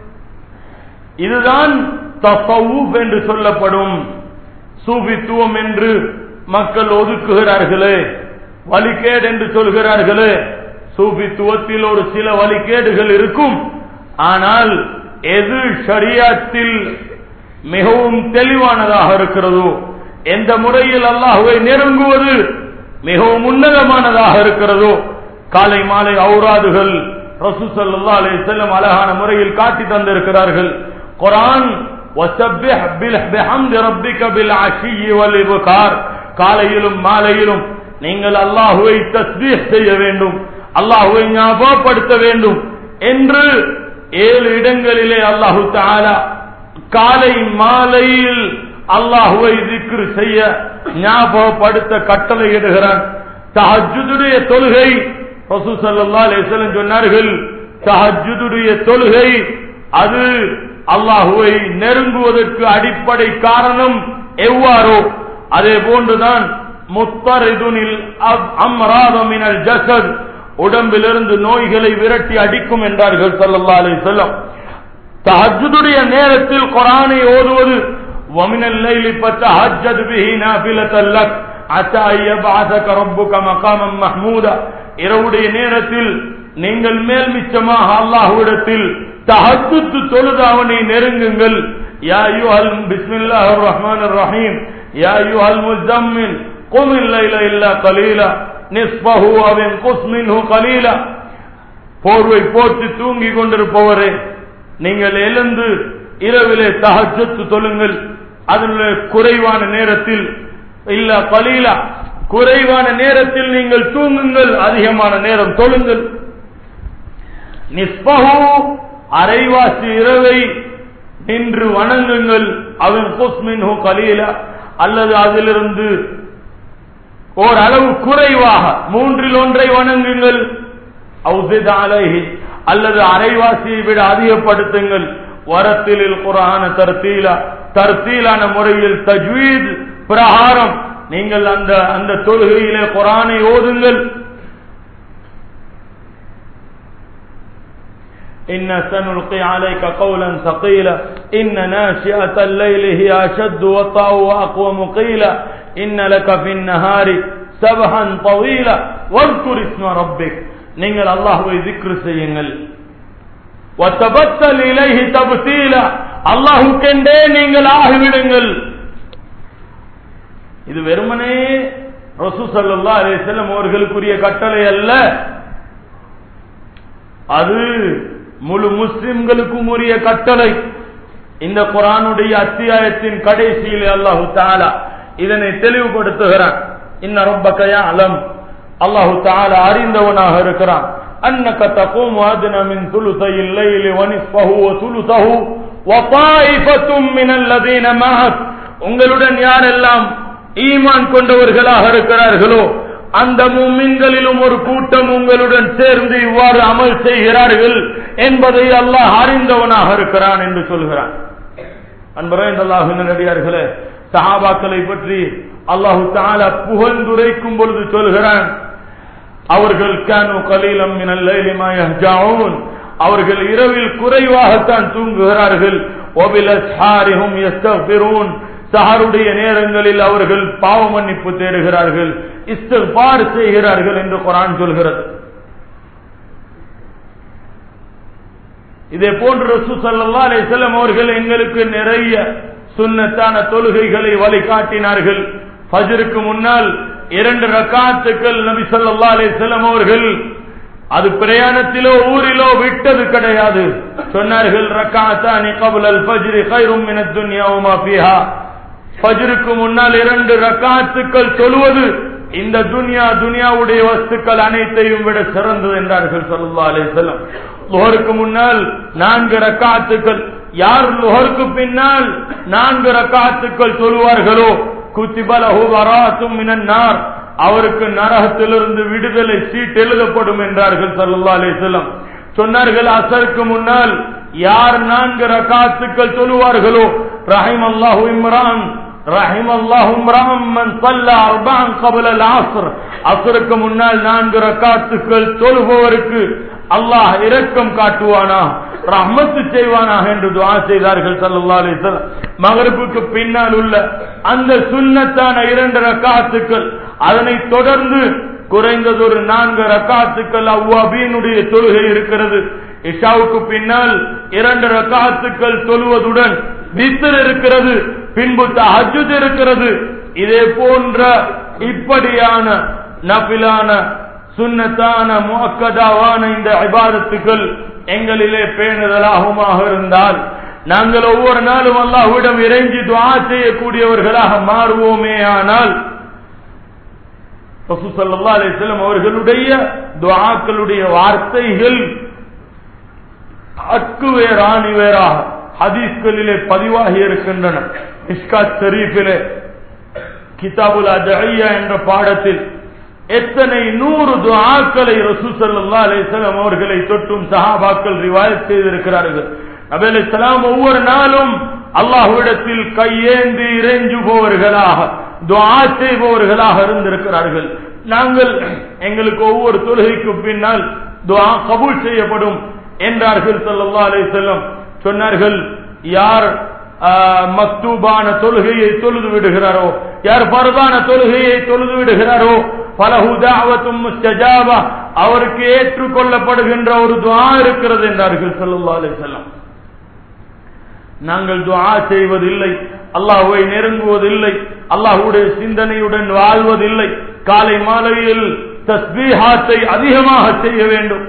இதுதான் தஸவுஃப் என்று சொல்லப்படும் சூஃபித்துவம் என்று மக்கள் ஒதுக்குகிறார்களே வழிகேடு என்று சொல்கிறார்களே சூஃபித்துவத்தில் ஒரு சில வழிகேடுகள் இருக்கும் ஆனால் எது ஷரியாத்தில் மிகவும் தெளிவானதாக இருக்கிறதோ எந்த முறையில் அல்லாஹுவை நெருங்குவது மிகவும் உன்னதமானதாக இருக்கிறதோ காலை மாலை ஔராதுகள் ரசூ ஸல்லல்லாஹு அலைஹி வஸல்லம் அழகான முறையில் காட்டி தந்திருக்கிறார்கள் குர்ஆன் வஸப்பிஹ் பிஹம்தி ரப்பிக பில் அஷியி வல் இப்கார் காலையிலும் மாலையிலும் நீங்கள் அல்லாஹுவை தஸ்பீஹ் செய்ய வேண்டும் அல்லாஹுவை ஞாபகப்படுத்த வேண்டும் என்று ஏழு இடங்களிலே அல்லாஹு தஆலா காலை மாலையில் அல்லாஹுவை திக்ரு செய்ய ஞாபகப்படுத்த கட்டளை இடுகிறான் தஹஜுடைய தொழுகை ரசூ ஸல்லல்லாஹு அலைஹி வஸல்லம் சொன்னார்கள் தஹஜுடைய தொழுகை அது அல்லாஹுவை நெருங்குவதற்கு அடிப்படை காரணம் எவ்வாறோ அதே போன்றுதான் முத்தரிதுனில் அம்ராதமினல் ஜசத் உடம்பிலிருந்து நோய்களை விரட்டி அடிக்கும் என்றார்கள் ஸல்லல்லாஹு அலைஹி வஸல்லம் தஹஜுடைய நேரத்தில் குர்ஆனை ஓதுவது ومن الليل فتهجد به نافلة لك عسى أن يبعثك ربك مقاما محمودا இரவுடைய நேரத்தில் நீங்கள் மேல் மிச்சமாக அல்லாஹ்விடத்தில் தஹஜ்ஜுத் தொழுது அவனை நெருங்குங்கள் யா அய்யுஹல் பிஸ்மில்லாஹிர் ரஹ்மானிர் ரஹீம் யா அய்யுஹல் முஸம்மில் قم الليل إلا قليلا نصفه أو انقص منه قليلا போர்வை போட்டு தூங்கி கொண்டிருப்பவரே நீங்கள் எழுந்து இரவிலே தஹஜ்ஜத் தொழுங்கள் அதனுடைய குறைவான நேரத்தில் இல்ல கலீலா குறைவான நேரத்தில் நீங்கள் தூங்குங்கள் அதிகமான நேரம் தொழுங்கள் நிஸ்பகு அரைவாசி இரவை நின்று வணங்குங்கள் அவன் குஸ்மின் கலீலா அல்லது அதிலிருந்து ஓரளவு குறைவாக மூன்றில் ஒன்றை வணங்குங்கள் அவுசித அலைஹி அல்லது அரைவாசியை விட அதிகப்படுத்துங்கள் வரத்திலில் குரான தர்த்தீலா தர்த்தீலான முறையில் தஜ்வீத் பிரகாரம் நீங்கள் அந்த அந்த தொழுகையிலே குரானை ஓதுங்கள் إن سنلقي عليك قولا ثقيلا إن ناشئة الليل هي أشد وطأ وأقوم قيلا إن لك في النهار سبحا طويلا واذكر اسم ربك நீங்கள் அல்லாஹுவை ذكر செய்யுங்கள் وتبتل إليه تبتيلا அல்லாஹுக்கென்றே நீங்கள் ஆகிவிடுங்கள் இது வெறுமனே ரசூ சல்லா அலிசல்லம் அவர்களுக்குரிய கட்டளை அல்ல அது முழு முஸ்லிம்களுக்கும் உரிய கட்டளை இந்த குரானுடைய அத்தியாயத்தின் கடைசியில் அல்லாஹு தாலா இதனை தெளிவுபடுத்துகிறான் இன்ன ரொம்பக்கையா அலம் அல்லாஹு தாலா அறிந்தவனாக இருக்கிறான் أنك تقوم أدنى من ثلثي الليل ونصفه وثلثه وطائفة من الذين معك உங்களுடன் யாரெல்லாம் ஈமான் கொண்டவர்களாக இருக்கிறார்களோ அந்த மும்மின்களிலும் ஒரு கூட்டம் உங்களுடன் சேர்ந்து இவ்வாறு அமல் செய்கிறார்கள் என்பதை அல்லாஹ் அறிந்தவனாக இருக்கிறான் என்று சொல்கிறான் அன்பரேந்தல்லாஹ் நடிகார்களே சஹாபாக்களை பற்றி அல்லாஹு தாலா புகழ்ந்துரைக்கும் பொழுது சொல்கிறான் அவர்கள் கானு கலீலம் மினல் லைலி மா யஹ்ஜாஊன் அவர்கள் இரவில் குறைவாகத்தான் தூங்குகிறார்கள் ஒபிலஸ்ஹாரிஹும் யஸ்தக்பிரூன் சஹருடைய நேரங்களில் அவர்கள் பாவ மன்னிப்பு தேடுகிறார்கள் இஸ்திஃபார் செய்கிறார்கள் என்று குரான் சொல்கிறது இதே போன்று ரசூ ஸல்லல்லாஹு அலைஹி வஸல்லம் அவர்கள் எங்களுக்கு நிறைய சுன்னத்தான தொழுகைகளை வழிகாட்டினார்கள் ஃபஜ்ருக்கு முன்னால் இரண்டு ரக்காத்துக்கள் நபி ஸல்லல்லாஹு அலைஹி வஸல்லம் அவர்கள் அது பிரயாணத்திலோ ஊரிலோ விட்டது கிடையாது சொன்னார்கள் ரக்காத்தானி கபுல் ஃபஜ்ரி கைரும் மினத் துன்யா வமா ஃபீஹா ஃபஜ்ருக்கு முன்னால் இரண்டு ரக்காத்துக்கள் தொழுவது இந்த துனியா துனியாவுடைய வஸ்துக்கள் அனைத்தையும் விட சிறந்தது என்றார்கள் ஸல்லல்லாஹு அலைஹி வஸல்லம் லுஹருக்கு முன்னால் நான்கு ரக்காத்துக்கள் யார் லுஹருக்கு பின்னால் நான்கு ரக்காத்துக்கள் தொழுவார்களோ குத்திபலஹு வராத்தும் மினன் நார் அவருக்கு நரகத்திலிருந்து விடுதலை சீட் எழுதப்படும் என்றார்கள் ஸல்லல்லாஹு அலைஹி வஸல்லம் சொன்னார்கள் அசருக்கு முன்னால் யார் நான்கு ரக்காத்துக்கள் தொழுவார்களோ ரஹிம் அல்லாஹு இம்ரான் ரஹிம் அல்லாஹு இம்ரான் மன் ஸல்லா அர்பஅன் قبل العصر அஸ்ருக்கு முன்னால் நான்கு ரக்காத்துக்கள் தொழுபவருக்கு அல்லாஹ் இரக்கம் காட்டுவானா ரஹ்மத்து செய்வானாக என்று துஆ செய்தார்கள் ஸல்லல்லாஹு அலைஹி வஸல்லம் மகரிபுக்கு பின்னால் உள்ள அந்த சுன்னத்தான இரண்டு ரக்காத்துக்கள் அதனை தொடர்ந்து குறைந்தது ஒரு நான்கு ரக்காத்துக்கள் அவ்வாபீனுடைய தொழுகை இருக்கிறது இஷாவுக்கு பின்னால் இரண்டு ரக்காத்துக்கள் தொழுவதுடன் வித்தர் இருக்கிறது பின்பு தஹஜ்ஜுத் இருக்கிறது இதே போன்ற இப்படியான நபிலான சுன்னத்தான முக்கதாவான இந்த இபாதத்துக்கள் எங்களிலே பேணுதலாகுமாக இருந்தால் நாங்கள் ஒவ்வொரு நாளும் அல்லாஹ்விடம் இறங்கி துஆ செய்யக்கூடியவர்களாக மாறுவோமே ஆனால் ரசூசல்லா அலிஸ்லம் அவர்களுடைய துஆக்களுடைய வார்த்தைகள் அக்கு வேற ஆணி வேறாக ஹதீஸ்களிலே பதிவாகி இருக்கின்றன இஸ்காத் ஷரீஃபிலே கிதாபுல் அஜஹியா என்ற பாடத்தில் எத்தனை நூறு துஆக்களை ரசூசல்லா அலிஸ்லாம் அவர்களை தொட்டும் சஹாபாக்கள் ரிவாயத் செய்திருக்கிறார்கள் நபி அலைஹிஸ்ஸலாம் ஒவ்வொரு நாளும் அல்லாஹ்விடத்தில் கையேந்தி இறைஞ்சுபவர்களாக துஆ செய்பவர்களாக இருந்திருக்கிறார்கள் நாங்கள் எங்களுக்கு ஒவ்வொரு தொழுகைக்கு பின்னால் துஆ கபூல் செய்யப்படும் என்றார்கள் ஸல்லல்லாஹு அலைஹி வஸல்லம் சொன்னார்கள் யார் மக்தூபான தொழுகையை தொழுது விடுகிறாரோ யார் பரதான தொழுகையை தொழுது விடுகிறாரோ பலஹு தாவத்தும் முஸ்தஜாபா அவருக்கு ஏற்றுக்கொள்ளப்படுகின்ற ஒரு துஆ இருக்கிறது என்றார்கள் ஸல்லல்லாஹு அலைஹி வஸல்லம் நாங்கள் துஆ செய்வதில்லை அல்லாஹ்வை நெருங்குவதில்லை அல்லாஹ்வுடைய சிந்தனையுடன் வாழ்வதில்லை காலை மாலையில் தஸ்பீஹாத்தை அதிகமாக செய்ய வேண்டும்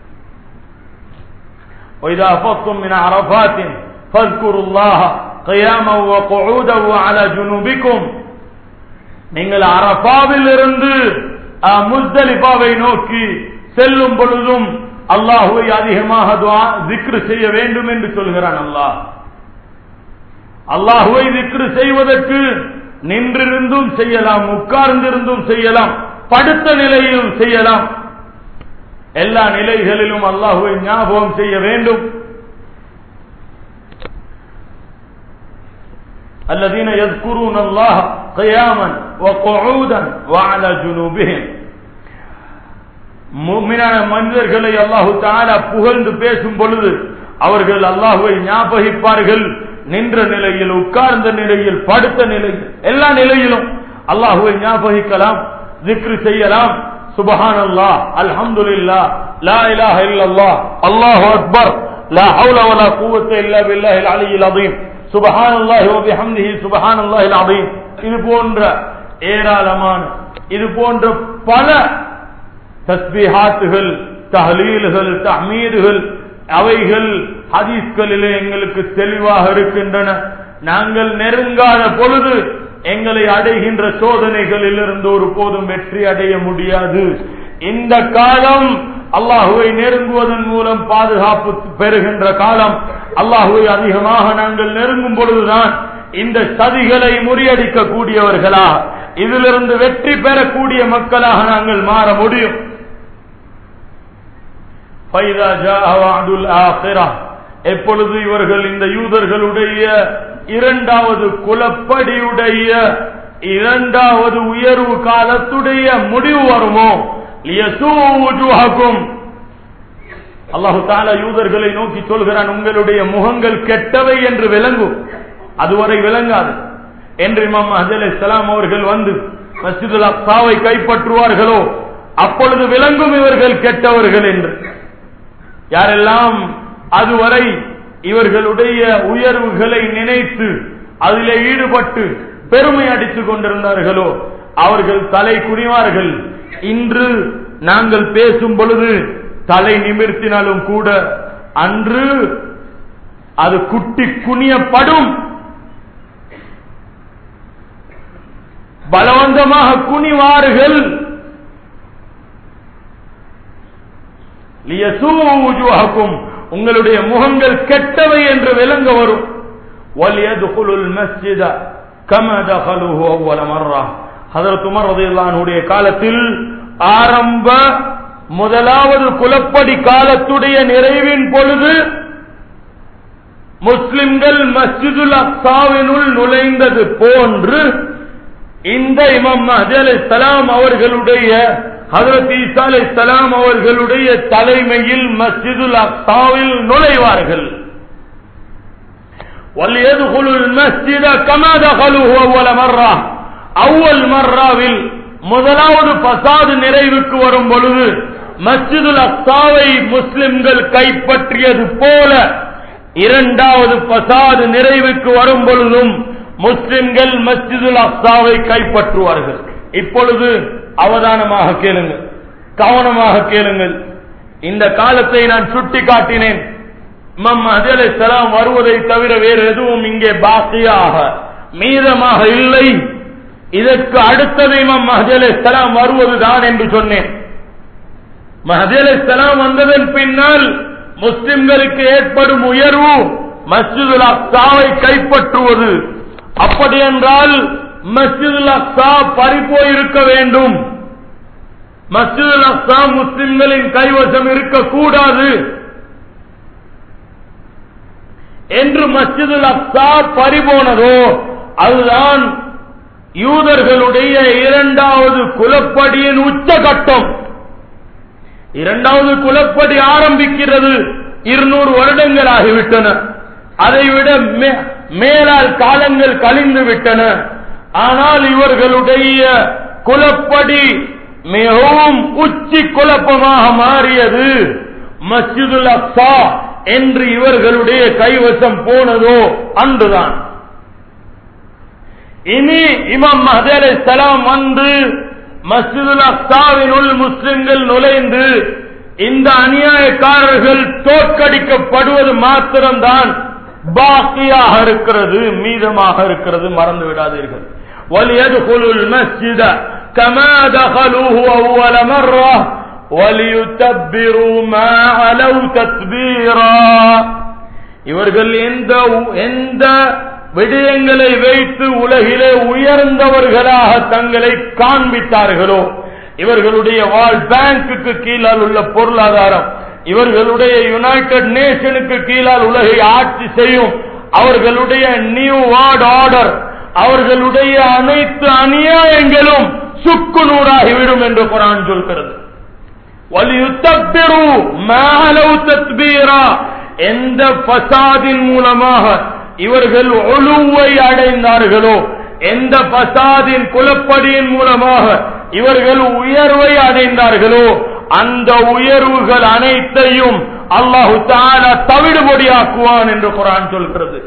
وإذا أفضتم من عرفات فاذكروا الله قياما وقعودا وعلى جنوبكم நீங்கள் அரபாவில் இருந்து முஸ்தலிபாவை நோக்கி செல்லும் பொழுதும் அல்லாஹுவை அதிகமாக திக்ரு செய்ய வேண்டும் என்று சொல்கிறான் அல்லாஹ் அல்லாஹுவை திக்ரு செய்வதற்கு நின்றிருந்தும் செய்யலாம் உட்கார்ந்திருந்தும் செய்யலாம் படுத்த நிலையிலும் செய்யலாம் எல்லா நிலைகளிலும் அல்லாஹுவை ஞாபகம் செய்ய வேண்டும் الذين يذكرون الله قياما وقعودا وعلى جنوبهم முக்மினான மனிதர்களை அல்லாஹு தாலா புகழ்ந்து பேசும் பொழுது அவர்கள் அல்லாஹுவை ஞாபகிப்பார்கள் நின்ற நிலையில் உட்கார்ந்த நிலையில் படுத்த நிலையில் எல்லா நிலையிலும் அல்லாஹுவை ஞாபகிக்கலாம் திக்ரு செய்யலாம் சுபஹான் அல்லா அல்ஹம்துலில்லா லா இலாஹ இல்லல்லாஹ் அல்லாஹு அக்பர் லா ஹவுல வலா குவத்த இல்லா பில்லாஹில் அலியில் அதீம் சுபஹான் அல்லாஹி வபிஹம்திஹி சுபஹான் அல்லாஹில் அதீம் இது போன்ற ஏராளமான இது போன்ற பல தஸ்பீஹாத்துகள் தஹலீல்கள் தஹ்மீதுகள் அவைகள் ஹதீஸ்களிலே எங்களுக்கு தெளிவாக இருக்கின்றன நாங்கள் நெருங்காத பொழுது எங்களை அடைகின்ற சோதனைகளில் இருந்து ஒரு போதும் வெற்றி அடைய முடியாது இந்த காலம் அல்லாஹுவை நெருங்குவதன் மூலம் பாதுகாப்பு பெறுகின்ற காலம் அல்லாஹுவை அதிகமாக நாங்கள் நெருங்கும் பொழுதுதான் இந்த சதிகளை முறியடிக்க கூடியவர்களாக இதிலிருந்து வெற்றி பெறக்கூடிய மக்களாக நாங்கள் மாற முடியும் எப்பொழுது இவர்கள் இந்த யூதர்களுடைய இரண்டாவது குலப்படியுடைய இரண்டாவது உயர்வு காலத்துடைய முடிவு வருமோ அல்லாஹு தாலா யூதர்களை நோக்கி சொல்கிறான் உங்களுடைய முகங்கள் கெட்டவை என்று விளங்கும் அதுவரை விளங்காது என்று இமாம் அஜல் இஸ்லாம் அவர்கள் வந்து மஸ்ஜிதுல் அக்சாவை கைப்பற்றுவார்களோ அப்பொழுது விளங்கும் இவர்கள் கெட்டவர்கள் என்று யாரெல்லாம் அதுவரை இவர்களுடைய உயர்வுகளை நினைத்து அதிலே ஈடுபட்டு பெருமை அடித்துக் கொண்டிருந்தார்களோ அவர்கள் தலை குனிவார்கள் இன்று நாங்கள் பேசும் பொழுது தலை நிமிர்த்தினாலும் கூட அன்று அது குட்டி குனியப்படும் பலவந்தமாக குனிவார்கள் உங்களுடைய முகங்கள் கெட்டவை என்று விளங்க வரும் காலத்தில் ஆரம்ப முதலாவது குலப்படி காலத்துடைய நிறைவின் பொழுது முஸ்லிம்கள் மஸ்ஜிதுல் அக்சாவினுள் நுழைந்தது போன்று இந்த இமாம் மஹதி அலை சலாம் அவர்களுடைய ஹதரத் ஈசா அலை சலாம் அவர்களுடைய தலைமையில் மஸ்ஜிதுல் அக்சாவில் நுழைவார்கள் وَلْيَدْخُلُوا الْمَسْجِدَ كَمَا دَخَلُوهُ أَوَّلَ مَرَّةٍ அவ்வல் மர்ராவில் முதலாவது பசாது நிறைவுக்கு வரும் பொழுது மஸ்ஜிதுல் அக்சாவை முஸ்லிம்கள் கைப்பற்றியது போல இரண்டாவது பசாது நிறைவுக்கு வரும் பொழுதும் முஸ்லிம்கள் மஸ்ஜிதுல் அக்சாவை கைப்பற்றுவார்கள் இப்பொழுது அவதானமாக கேளுங்கள் கவனமாக கேளுங்கள் இந்த காலத்தை நான் சுட்டி காட்டினேன் இமாம் மஹதி அலைஹிஸ்ஸலாம் வருவதை தவிர வேறு எதுவும் இங்கே பாக்கியாக மீதமாக இல்லை இதற்கு அடுத்தது இமாம் மஹதி அலைஹிஸ்ஸலாம் வருவதுதான் என்று சொன்னேன் மஹதி அலைஹிஸ்ஸலாம் வந்ததன் பின்னால் முஸ்லிம்களுக்கு ஏற்படும் உயர்வு மஸ்ஜிதுல் அக்ஸாவை கைப்பற்றுவது அப்படி என்றால் மஸ்ஜிதுல் அக்ஸா பறிப்போயிருக்க வேண்டும் மஸ்ஜிதுல் அக்ஸா முஸ்லிம்களின் கைவசம் இருக்கக்கூடாது என்று மஸ்ஜிதுல் அக்ஸா பறிபோனதோ அதுதான் யூதர்களுடைய இரண்டாவது குலப்படியின் உச்சகட்டம் இரண்டாவது குலப்படி ஆரம்பிக்கிறது இருநூறு வருடங்கள் ஆகிவிட்டன அதைவிட மே- மேலால் காலங்கள் கழிந்து விட்டன ஆனால் இவர்களுடைய குலப்படி மிகவும் உச்சி குழப்பமாக மாறியது மஸ்ஜிதுல் அக்ஸா என்று இவர்களுடைய கைவசம் போனதோ அன்றுதான் இனி இமாம் மஹதி அலைஹிஸ்ஸலாம் வந்து மஸ்ஜிதுல் அக்ஸாவினுள் முஸ்லிம்கள் நுழைந்து இந்த அநியாயக்காரர்கள் தோற்கடிக்கப்படுவது மாத்திரம்தான் பாக்கியாக இருக்கிறது மீதமாக இருக்கிறது மறந்து விடாதீர்கள் وَلْيَدْخُلُوا الْمَسْجِدَ كَمَا دَخَلُوهُ أَوَّلَ مَرَّةٍ وَلِيُتَبِّرُوا مَا عَلَوْا تَتْبِيرًا இவர்கள் எந்த எந்த விடயங்களை வைத்து உலகிலே உயர்ந்தவர்களாக தங்களை காண்பித்தார்களோ இவர்களுடைய வாழ் பேங்குக்கு கீழால் உள்ள பொருளாதாரம் இவர்களுடைய யுனைடெட் நேஷனுக்கு கீழால் உலகை ஆட்சி செய்யும் அவர்களுடைய நியூ வேர்ல்ட் ஆர்டர் அவர்களுடைய அனைத்து அநியாயங்களும் சுக்கு நூறாகிவிடும் என்று குரான் சொல்கிறது வலியுத்தப்பிரு மேலவு தத்பீரா எந்த பசாதின் மூலமாக இவர்கள் ஒழுவை அடைந்தார்களோ எந்த பசாதின் குலப்படியின் மூலமாக இவர்கள் உயர்வை அடைந்தார்களோ அந்த உயர்வுகள் அனைத்தையும் அல்லாஹு தாலா தவிடுபடியாக்குவான் என்று குரான் சொல்கிறது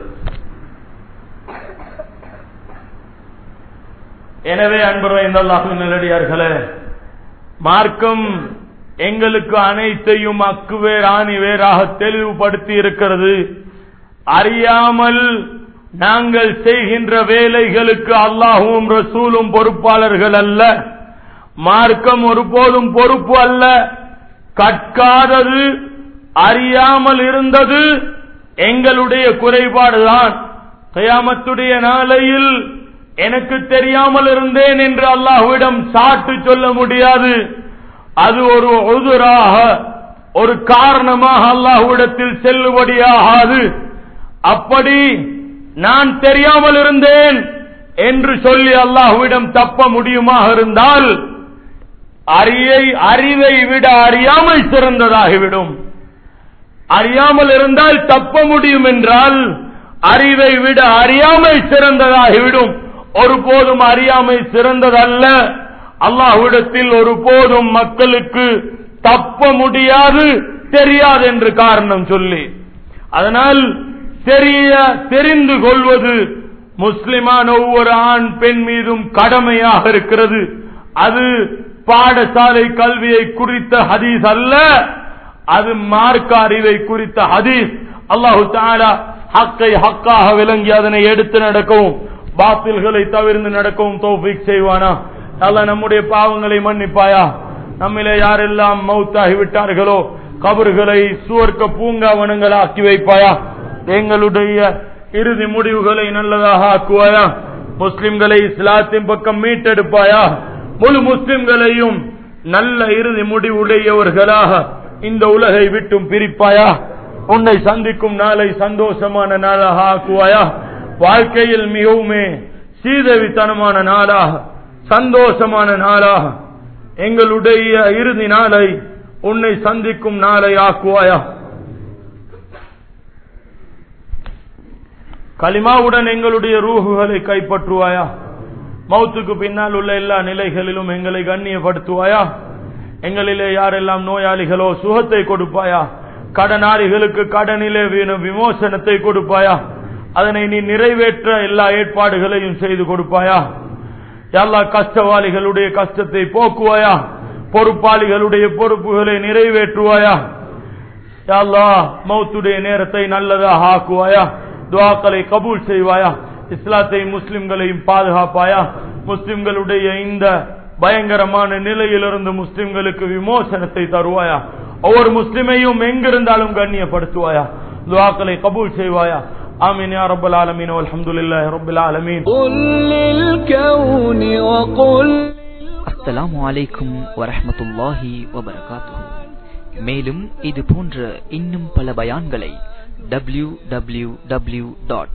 எனவே அன்புரை இந்த அல்லாஹின் நிலடியார்களே மார்க்கம் எங்களுக்கு அனைத்தையும் அக்குவேர் ஆணி வேறாக தெளிவுபடுத்தி இருக்கிறது அறியாமல் நாங்கள் செய்கின்ற வேலைகளுக்கு அல்லாஹும் ரசூலும் பொறுப்பாளர்கள் அல்ல மார்க்கம் ஒருபோதும் பொறுப்பு அல்ல கற்காதது அறியாமல் இருந்தது எங்களுடைய குறைபாடுதான் கயாமத்துடைய நாளையில் எனக்கு தெரியாமல் இருந்தேன் என்று அல்லாஹ்விடம் சாட்டு சொல்ல முடியாது அது ஒரு உதுராக ஒரு காரணமாக அல்லாஹ்விடத்தில் செல்லுபடியாகாது அப்படி நான் தெரியாமல் இருந்தேன் என்று சொல்லி அல்லாஹ்விடம் தப்ப முடியுமாக இருந்தால் அறியை அறிவை விட அறியாமை சிறந்ததாகிவிடும் அறியாமல் இருந்தால் தப்ப முடியும் என்றால் அறிவை விட அறியாமை சிறந்ததாகிவிடும் ஒருபோதும் அறியாமை சிறந்ததல்ல அல்லாஹ்விடத்தில் ஒருபோதும் மக்களுக்கு தப்ப முடியாது தெரியாது என்று காரணம் சொல்லி அதனால் தெரிய தெரிந்து கொள்வது முஸ்லிமான ஒவ்வொரு ஆண் பெண் மீதும் கடமையாக இருக்கிறது அது பாடசாலை கல்வியை குறித்த ஹதீஸ் அல்ல அது மார்க்க அறிவை குறித்த ஹதீஸ் அல்லாஹு தாலா ஹக்கை ஹக்காக விளங்கி அதனை எடுத்து நடக்கவும் பாத்தில்களை தவிர்த்து நடக்கவும் தௌஃபீக் செய்வானா அல்ல நம்முடைய பாவங்களை மன்னிப்பாயா நம்மிலே யாரெல்லாம் மௌத்தாகி விட்டார்களோ கபறுகளை சுவர்க்க பூங்காவனங்கள் ஆக்கி வைப்பாயா எங்களுடைய இறுதி முடிவுகளை நல்லதாக ஆக்குவாயா முஸ்லிம்களை இஸ்லாத்தின் பக்கம் மீட்டெடுப்பாயா முழு முஸ்லிம்களையும் நல்ல இறுதி முடிவுடையவர்களாக இந்த உலகை விட்டும் பிரிப்பாயா உன்னை சந்திக்கும் நாளை சந்தோஷமான நாளாக ஆக்குவாயா வாழ்க்கையில் மிகவுமே சீதவித்தனமான நாளாக சந்தோஷமான நாளாக எங்களுடைய இறுதி நாளை உன்னை சந்திக்கும் நாளை ஆக்குவாயா களிமாவுடன் எங்களுடைய ரூகுகளை கைப்பற்றுவாயா மௌத்துக்கு பின்னால் உள்ள எல்லா நிலைகளிலும் எங்களை கண்ணியப்படுத்துவாயா எங்களிலே யாரெல்லாம் நோயாளிகளோ சுகத்தை கொடுப்பாயா கடனாளிகளுக்கு கடனிலே வீணும் விமோசனத்தை கொடுப்பாயா அதனை நீ நிறைவேற்ற எல்லா ஏற்பாடுகளையும் செய்து கொடுப்பாயா எல்லா கஷ்டவாளிகளுடைய கஷ்டத்தை போக்குவாயா பொறுப்பாளிகளுடைய பொறுப்புகளை நிறைவேற்றுவாயா யா அல்லாஹ் மௌத்துடைய நேரத்தை நல்லதாக ஆக்குவாயா துவாக்களை கபூல் செய்வாயா இஸ்லாத்தை முஸ்லிம்களையும் பாதுகாப்பாயா முஸ்லிம்களுடைய இந்த பயங்கரமான நிலையிலிருந்து முஸ்லிம்களுக்கு விமோசனத்தை தருவாயா ஒவ்வொரு முஸ்லிமையும் எங்கிருந்தாலும் கண்ணியப்படுத்துவாயா துவாக்களை கபூல் செய்வாயா ஆமீன் யா ரப்பல் ஆலமீன் வல்ஹம்துலில்லாஹி ரப்பில் ஆலமீன் قل للكون وقل அஸ்ஸலாமு அலைக்கும் வரஹ்மத்துல்லாஹி வபரகாத்துஹு மேலும் இது போன்ற இன்னும் பல பயான்களை W W W dot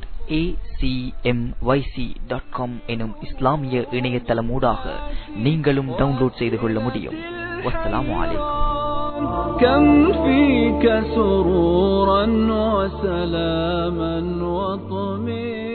dot com எனும் இஸ்லாமிய இணையதளமூடாக நீங்களும் டவுன்லோட் செய்து கொள்ள முடியும் வஸ்ஸலாமு அலைக்கும் كم فيك سرورا وسلاما وطمئنا